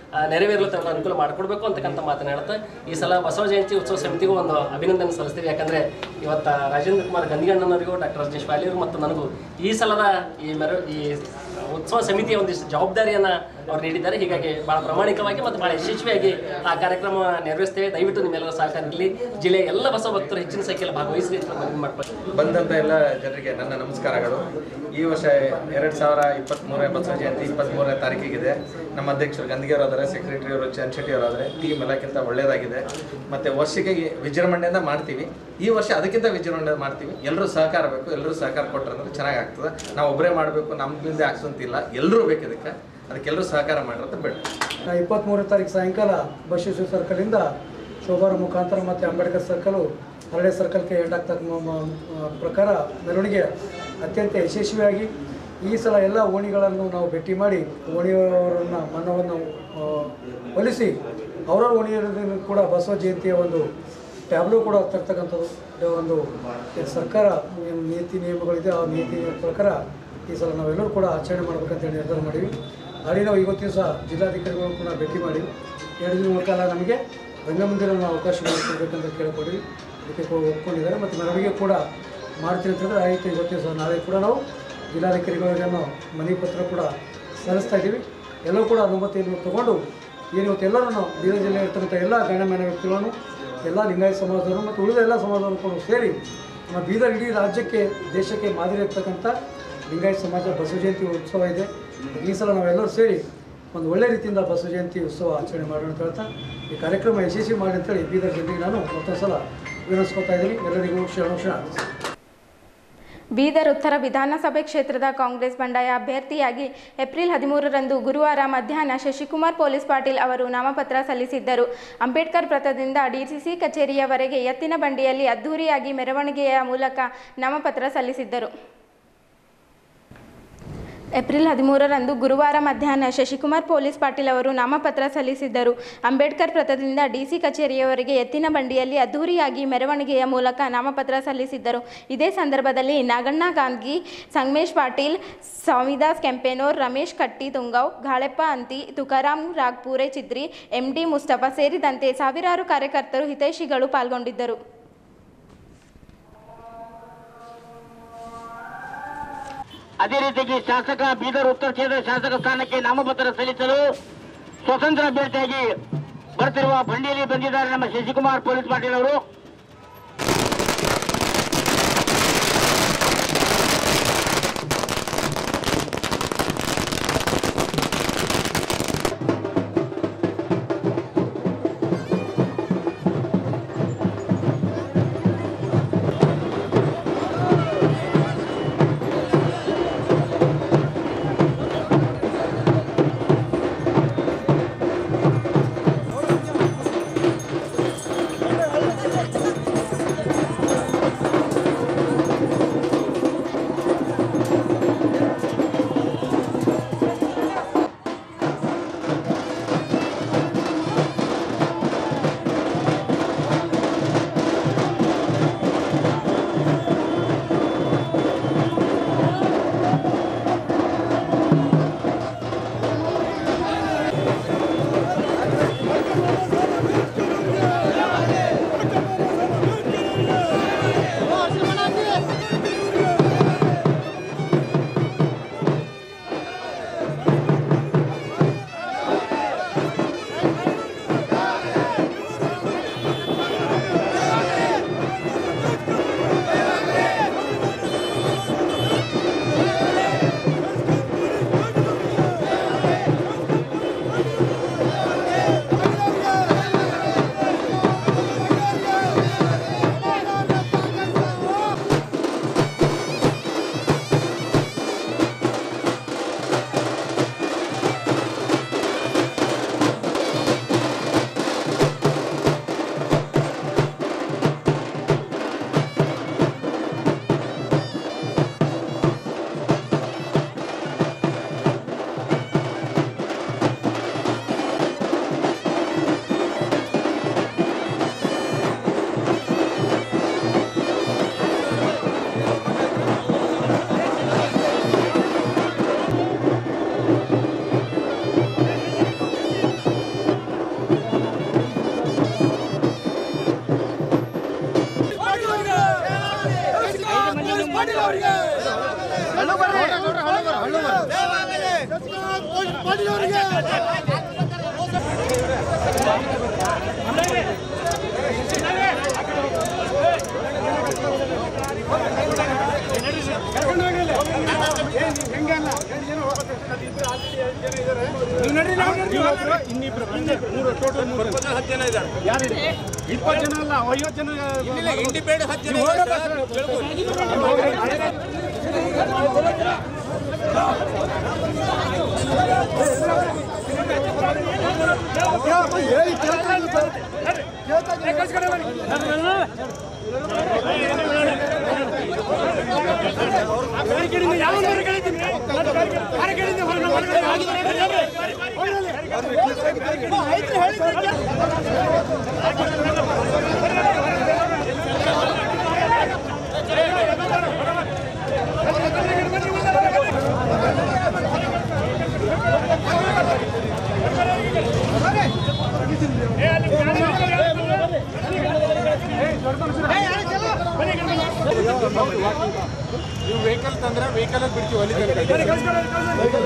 ಆ, ನೆರವೇರಲು ತಮ್ಮ ಅನುಕೂಲ ಮಾಡಿಕೊಡ್ಬೇಕು ಅಂತಕ್ಕಂಥ ಮಾತನಾಡುತ್ತಾ ಈ ಸಲ ಬಸವ ಜಯಂತಿ ಉತ್ಸವ ಸಮಿತಿಗೂ ಒಂದು ಅಭಿನಂದನೆ ಸಲ್ಲಿಸ್ತೀವಿ ಯಾಕಂದ್ರೆ ಇವತ್ತ ರಾಜೇಂದ್ರ ಕುಮಾರ್ ಗಂದಿಗಣ್ಣನವರಿಗೂ ಡಾಕ್ಟರ್ ರಜನೀಶ್ ಬಾಲಿಯವರು ಮತ್ತು ನನಗೂ ಈ ಸಲದ ಈ ಮೆರ ಈ ಉತ್ಸವ ಸಮಿತಿಯ ಒಂದಿಷ್ಟು ಜವಾಬ್ದಾರಿಯನ್ನ ಅವ್ರು ನೀಡಿದ್ದಾರೆ ಹೀಗಾಗಿ ಬಹಳ ಪ್ರಾಮಾಣಿಕವಾಗಿ ಮತ್ತು ಬಹಳ ಯಶಸ್ವಿಯಾಗಿ ಆ ಕಾರ್ಯಕ್ರಮ ನೆರವೇರಿಸ್ತೇವೆ ದಯವಿಟ್ಟು ನಿಮ್ಮೆಲ್ಲರ ಸಹಕಾರ ಇರಲಿ ಜಿಲ್ಲೆಯ ಎಲ್ಲ ಬಸವ ಭಕ್ತರು ಹೆಚ್ಚಿನ ಸಂಖ್ಯೆಯಲ್ಲಿ ಭಾಗವಹಿಸಲಿ ಅಂತ ಮನವಿ ಮಾಡ್ಬೋದು ಬಂದಂಥ ಎಲ್ಲ ಜನರಿಗೆ ನನ್ನ ನಮಸ್ಕಾರಗಳು ಈ ವರ್ಷ ಎರಡು ಸಾವಿರ ಇಪ್ಪತ್ತ್ಮೂರನೇ ಬಸವ ಜಯಂತಿ ಇಪ್ಪತ್ತ್ಮೂರನೇ ತಾರೀಕಿಗಿದೆ ನಮ್ಮ ಅಧ್ಯಕ್ಷರು ಗಂದಿಗೆಯವರು ಆದರೆ ಸೆಕ್ರೆಟರಿ ಅವರು ಚನ್ಶೆಟ್ಟಿ ಅವರು ಆದರೆ ಟೀಮ್ ಎಲ್ಲಕ್ಕಿಂತ ಒಳ್ಳೆಯದಾಗಿದೆ ಮತ್ತು ವರ್ಷಕ್ಕೆ ವಿಜೃಂಭಣೆಯಿಂದ ಮಾಡ್ತೀವಿ ಈ ವರ್ಷ ಅದಕ್ಕಿಂತ ವಿಜೃಂಭಣೆ ಮಾಡ್ತೀವಿ ಎಲ್ಲರೂ ಸಹಕಾರ ಬೇಕು ಎಲ್ಲರೂ ಸಹಕಾರ ಕೊಟ್ಟರೆ ಚೆನ್ನಾಗಿ ಆಗ್ತದೆ ನಾವು ಒಬ್ಬರೇ ಮಾಡಬೇಕು ನಮ್ಮಿಂದ ಆಗ್ಸಂತಿಲ್ಲ ಎಲ್ಲರೂ ಬೇಕು ಇದಕ್ಕೆ ಅದಕ್ಕೆಲ್ಲರೂ ಸಹಕಾರ ಮಾಡಿರೋದು ಬೇಡ ಇಪ್ಪತ್ತ್ಮೂರನೇ ತಾರೀಕು ಸಾಯಂಕಾಲ ಬಸವೇಶ್ವರ ಸರ್ಕಲಿಂದ ಶೋಭಾರ ಮುಖಾಂತರ ಮತ್ತು ಅಂಬೇಡ್ಕರ್ ಸರ್ಕಲು ಹರಳೆ ಸರ್ಕಲ್ಗೆ ಎಂಡ್ ಆಗ್ತಕ್ಕ ಮ- ಮ- ಪ್ರಕಾರ ಮೆರವಣಿಗೆ ಅತ್ಯಂತ ಯಶಸ್ವಿಯಾಗಿ ಈ ಸಲ ಎಲ್ಲ ಓಣಿಗಳನ್ನು ನಾವು ಭೇಟಿ ಮಾಡಿ ಓಣಿಯವರನ್ನು ಮನವನ್ನು ಆ, ಒಲಿಸಿ ಅವರವ್ರ ಓಣಿಯಲ್ಲಿ ಕೂಡ ಬಸವ ಜಯಂತಿಯ ಒಂದು ಟ್ಯಾಬ್ಲು ಕೂಡ ತರ್ತಕ್ಕಂಥದ್ದು ಇದು ಒಂದು ಸರ್ಕಾರ ಏನು ನೀತಿ ನಿಯಮಗಳಿದೆ ಆ ನೀತಿ ನಿಯಮ ಪ್ರಕಾರ ಈ ಸಲ ನಾವೆಲ್ಲರೂ ಕೂಡ ಆಚರಣೆ ಮಾಡ್ಬೇಕಂತೇಳಿ ನಿರ್ಧಾರ ಮಾಡೀವಿ ಅಲ್ಲಿ ನಾವು ಇವತ್ತಿನ ದಿವಸ ಜಿಲ್ಲಾಧಿಕಾರಿಗಳು ಕೂಡ ಭೇಟಿ ಮಾಡಿ ಎರಡು ದಿನಗಳ ಕಾಲ ನಮಗೆ ರಂಗಮಂದಿರ ಅವಕಾಶ ಕೊಡಬೇಕಂತ ಕೇಳ್ಕೊಡಿವಿ ಅದಕ್ಕೆ ಕೊ- ಒಪ್ಕೊಂಡಿದ್ದಾರೆ ಮತ್ತು ಮೆರವಣಿಗೆ ಕೂಡ ಮಾಡ್ತೀನಿ ಅಂತಂದರೆ ಆಯಿತು ಇವತ್ತಿನ ದಿವಸ ನಾಳೆ ಕೂಡ ನಾವು ಜಿಲ್ಲಾಧಿಕಾರಿಗಳಿಗೆ ನಾವು ಮನವಿ ಪತ್ರ ಕೂಡ ಸಲ್ಲಿಸ್ತಾ ಇದ್ದೀವಿ ಎಲ್ಲರೂ ಕೂಡ ಅನುಮತಿಯನ್ನು ತಗೊಂಡು ಏನು ಇವತ್ತು ಎಲ್ಲರೂ ನಾವು ಬೀದರ್ ಜಿಲ್ಲೆ ಇರ್ತಕ್ಕಂಥ ಎಲ್ಲ ಗಣ್ಯಮಾನ್ಯ ವ್ಯಕ್ತಿಗಳನ್ನು ಎಲ್ಲ ಲಿಂಗಾಯತ ಸಮಾಜದವರು ಮತ್ತು ಉಳಿದ ಎಲ್ಲ ಸಮಾಜದವರು ಕೂಡ ಸೇರಿ ನಮ್ಮ ಬೀದರ್ ಇಡೀ ರಾಜ್ಯಕ್ಕೆ ದೇಶಕ್ಕೆ ಮಾದರಿ ಇರ್ತಕ್ಕಂಥ ಲಿಂಗಾಯತ ಸಮಾಜ ಬಸವ ಜಯಂತಿ ಉತ್ಸವ ಇದೆ ಈ ಸಲ ನಾವೆಲ್ಲರೂ ಸೇರಿ ಒಂದು ಒಳ್ಳೆ ರೀತಿಯಿಂದ ಬಸವ ಜಯಂತಿ ಉತ್ಸವ ಆಚರಣೆ ಮಾಡೋಣ ಅಂತ ಹೇಳ್ತಾ ಈ ಕಾರ್ಯಕ್ರಮ ಯಶಸ್ವಿ ಮಾಡಿ ಅಂತೇಳಿ ಬೀದರ್ ಜನರಿಗೆ ನಾನು ಮತ್ತೊಂದು ಸಲ ವಿನಂತಿಸ್ಕೊತಾ ಇದ್ದೀನಿ ಎಲ್ಲರಿಗೂ ಶರಣು ಶರಣ ಬೀದರ್ ಉತ್ತರ ವಿಧಾನಸಭೆ ಕ್ಷೇತ್ರದ ಕಾಂಗ್ರೆಸ್ ಬಂಡಾಯ ಅಭ್ಯರ್ಥಿಯಾಗಿ ಏಪ್ರಿಲ್ ಹದಿಮೂರರಂದು ಗುರುವಾರ ಮಧ್ಯಾಹ್ನ ಶಶಿಕುಮಾರ್ ಪೊಲೀಸ್ ಪಾಟೀಲ್ ಅವರು ನಾಮಪತ್ರ ಸಲ್ಲಿಸಿದ್ದರು ಅಂಬೇಡ್ಕರ್ ವೃತ್ತದಿಂದ ಡಿಸಿಸಿ ಕಚೇರಿಯವರೆಗೆ ಎತ್ತಿನ ಬಂಡಿಯಲ್ಲಿ ಅದ್ಧೂರಿಯಾಗಿ ಮೆರವಣಿಗೆಯ ಮೂಲಕ ನಾಮಪತ್ರ ಸಲ್ಲಿಸಿದ್ದರು ಏಪ್ರಿಲ್ ಹದಿಮೂರರಂದು ಗುರುವಾರ ಮಧ್ಯಾಹ್ನ ಶಶಿಕುಮಾರ್ ಪೊಲೀಸ್ ಪಾಟೀಲ್ ಅವರು ನಾಮಪತ್ರ ಸಲ್ಲಿಸಿದ್ದರು ಅಂಬೇಡ್ಕರ್ ವೃತ್ತದಿಂದ ಡಿಸಿ ಕಚೇರಿಯವರೆಗೆ ಎತ್ತಿನ ಬಂಡಿಯಲ್ಲಿ ಅದ್ಧೂರಿಯಾಗಿ ಮೆರವಣಿಗೆಯ ಮೂಲಕ ನಾಮಪತ್ರ ಸಲ್ಲಿಸಿದ್ದರು ಇದೇ ಸಂದರ್ಭದಲ್ಲಿ ನಾಗಣ್ಣ ಗಾಂಧಿ ಸಂಗಮೇಶ್ ಪಾಟೀಲ್ ಸ್ವಾಮಿದಾಸ್ ಕೆಂಪೇನೂರ್ ರಮೇಶ್ ಕಟ್ಟಿ ತುಂಗವ್ ಗಾಳೆಪ್ಪ ಅಂತಿ ತುಕಾರಾಮ್ ರಾಗ್ಪೂರೆ ಚಿದ್ರಿ ಎಂಡಿ ಮುಸ್ತಫಾ ಸೇರಿದಂತೆ ಸಾವಿರಾರು ಕಾರ್ಯಕರ್ತರು ಹಿತೈಷಿಗಳು ಪಾಲ್ಗೊಂಡಿದ್ದರು ಅದೇ ರೀತಿಯಾಗಿ ಶಾಸಕ ಬೀದರ್ ಉತ್ತರ ಕ್ಷೇತ್ರದ ಶಾಸಕ ಸ್ಥಾನಕ್ಕೆ ನಾಮಪತ್ರ ಸಲ್ಲಿಸಲು ಸ್ವತಂತ್ರ ಅಭ್ಯರ್ಥಿಯಾಗಿ ಬರ್ತಿರುವ ಬಂಡಿಯಲ್ಲಿ ಬಂದಿದ್ದಾರೆ ನಮ್ಮ ಶಶಿಕುಮಾರ್ ಪೊಲೀಸ್ ಪಾಟೀಲ್ ಅವರು ಪಾಟೀಲ್ ಅವರಿಗೆ ಪಾಟೀಲ್ ಅವರಿಗೆ ಇಪ್ಪತ್ತು ಜನ ಅಲ್ಲ ಐವತ್ತು ಜನ ಇಂಡಿಪೆಂಡೆಂಟ್ ಹತ್ತು ಜನ ನೀವು ವೆಹಿಕಲ್ ತಂದ್ರೆ ವೆಹಿಕಲ್ ಬಿಡ್ತೀವಿ ಅಲ್ಲಿ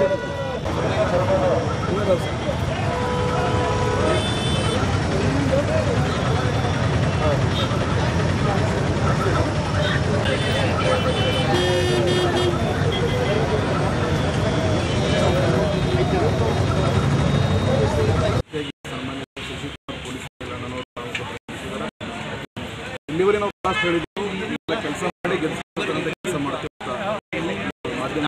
ಇಲ್ಲಿವರೆ ನಾವು ಲಾಸ್ಟ್ ಹೇಳಿದ್ದು ಇಲ್ಲ ಕೆಲಸ ಮಾಡಿ ಗೆಲ್ಸ್ಕೊಳ್ತಾರಂತ ಕೆಲಸ ಮಾಡ್ತೀವಿ ಅಂತ ಮಾಧ್ಯಮ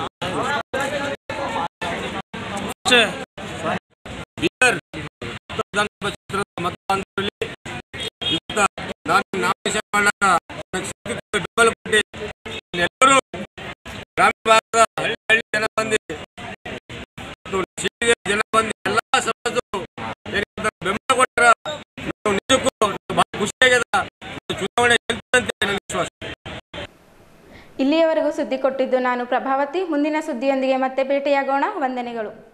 ಬೀದರ್ ವಿಧಾನಸಭಾ ಕ್ಷೇತ್ರದ ಮತದಾನದಲ್ಲಿ ಇವತ್ತ ನಾನು ನಾಮಿನೇಷನ್ ಮಾಡಾಗ ನನಗೆ ಸಿಕ್ಕಿದ ಬೆಂಬಲ ಕೊಟ್ಟು ಎಲ್ಲರೂ ಗ್ರಾಮೀಣ ಭಾಗದ ಹಳ್ಳಿ ಹಳ್ಳಿ ಜನ ಬಂದು ಮತ್ತು ಸಿಟಿಯ ಜನ ಬಂದು ಎಲ್ಲ ಸಮಾಜದವರು ಏನಿದೆ ಬೆಂಬಲ ಕೊಟ್ಟರ ನಾವು ನಿಜಕ್ಕೂ ಬಹಳ ಖುಷಿಯಾಗ್ಯದ ಚುನಾವಣೆ ಗೆಲ್ತಂತೆ ನನ್ನ ವಿಶ್ವಾಸ ಇಲ್ಲಿಯವರೆಗೂ ಸುದ್ದಿ ಕೊಟ್ಟಿದ್ದು ನಾನು ಪ್ರಭಾವತಿ ಮುಂದಿನ ಸುದ್ದಿಯೊಂದಿಗೆ ಮತ್ತೆ ಭೇಟಿಯಾಗೋಣ ವಂದನೆಗಳು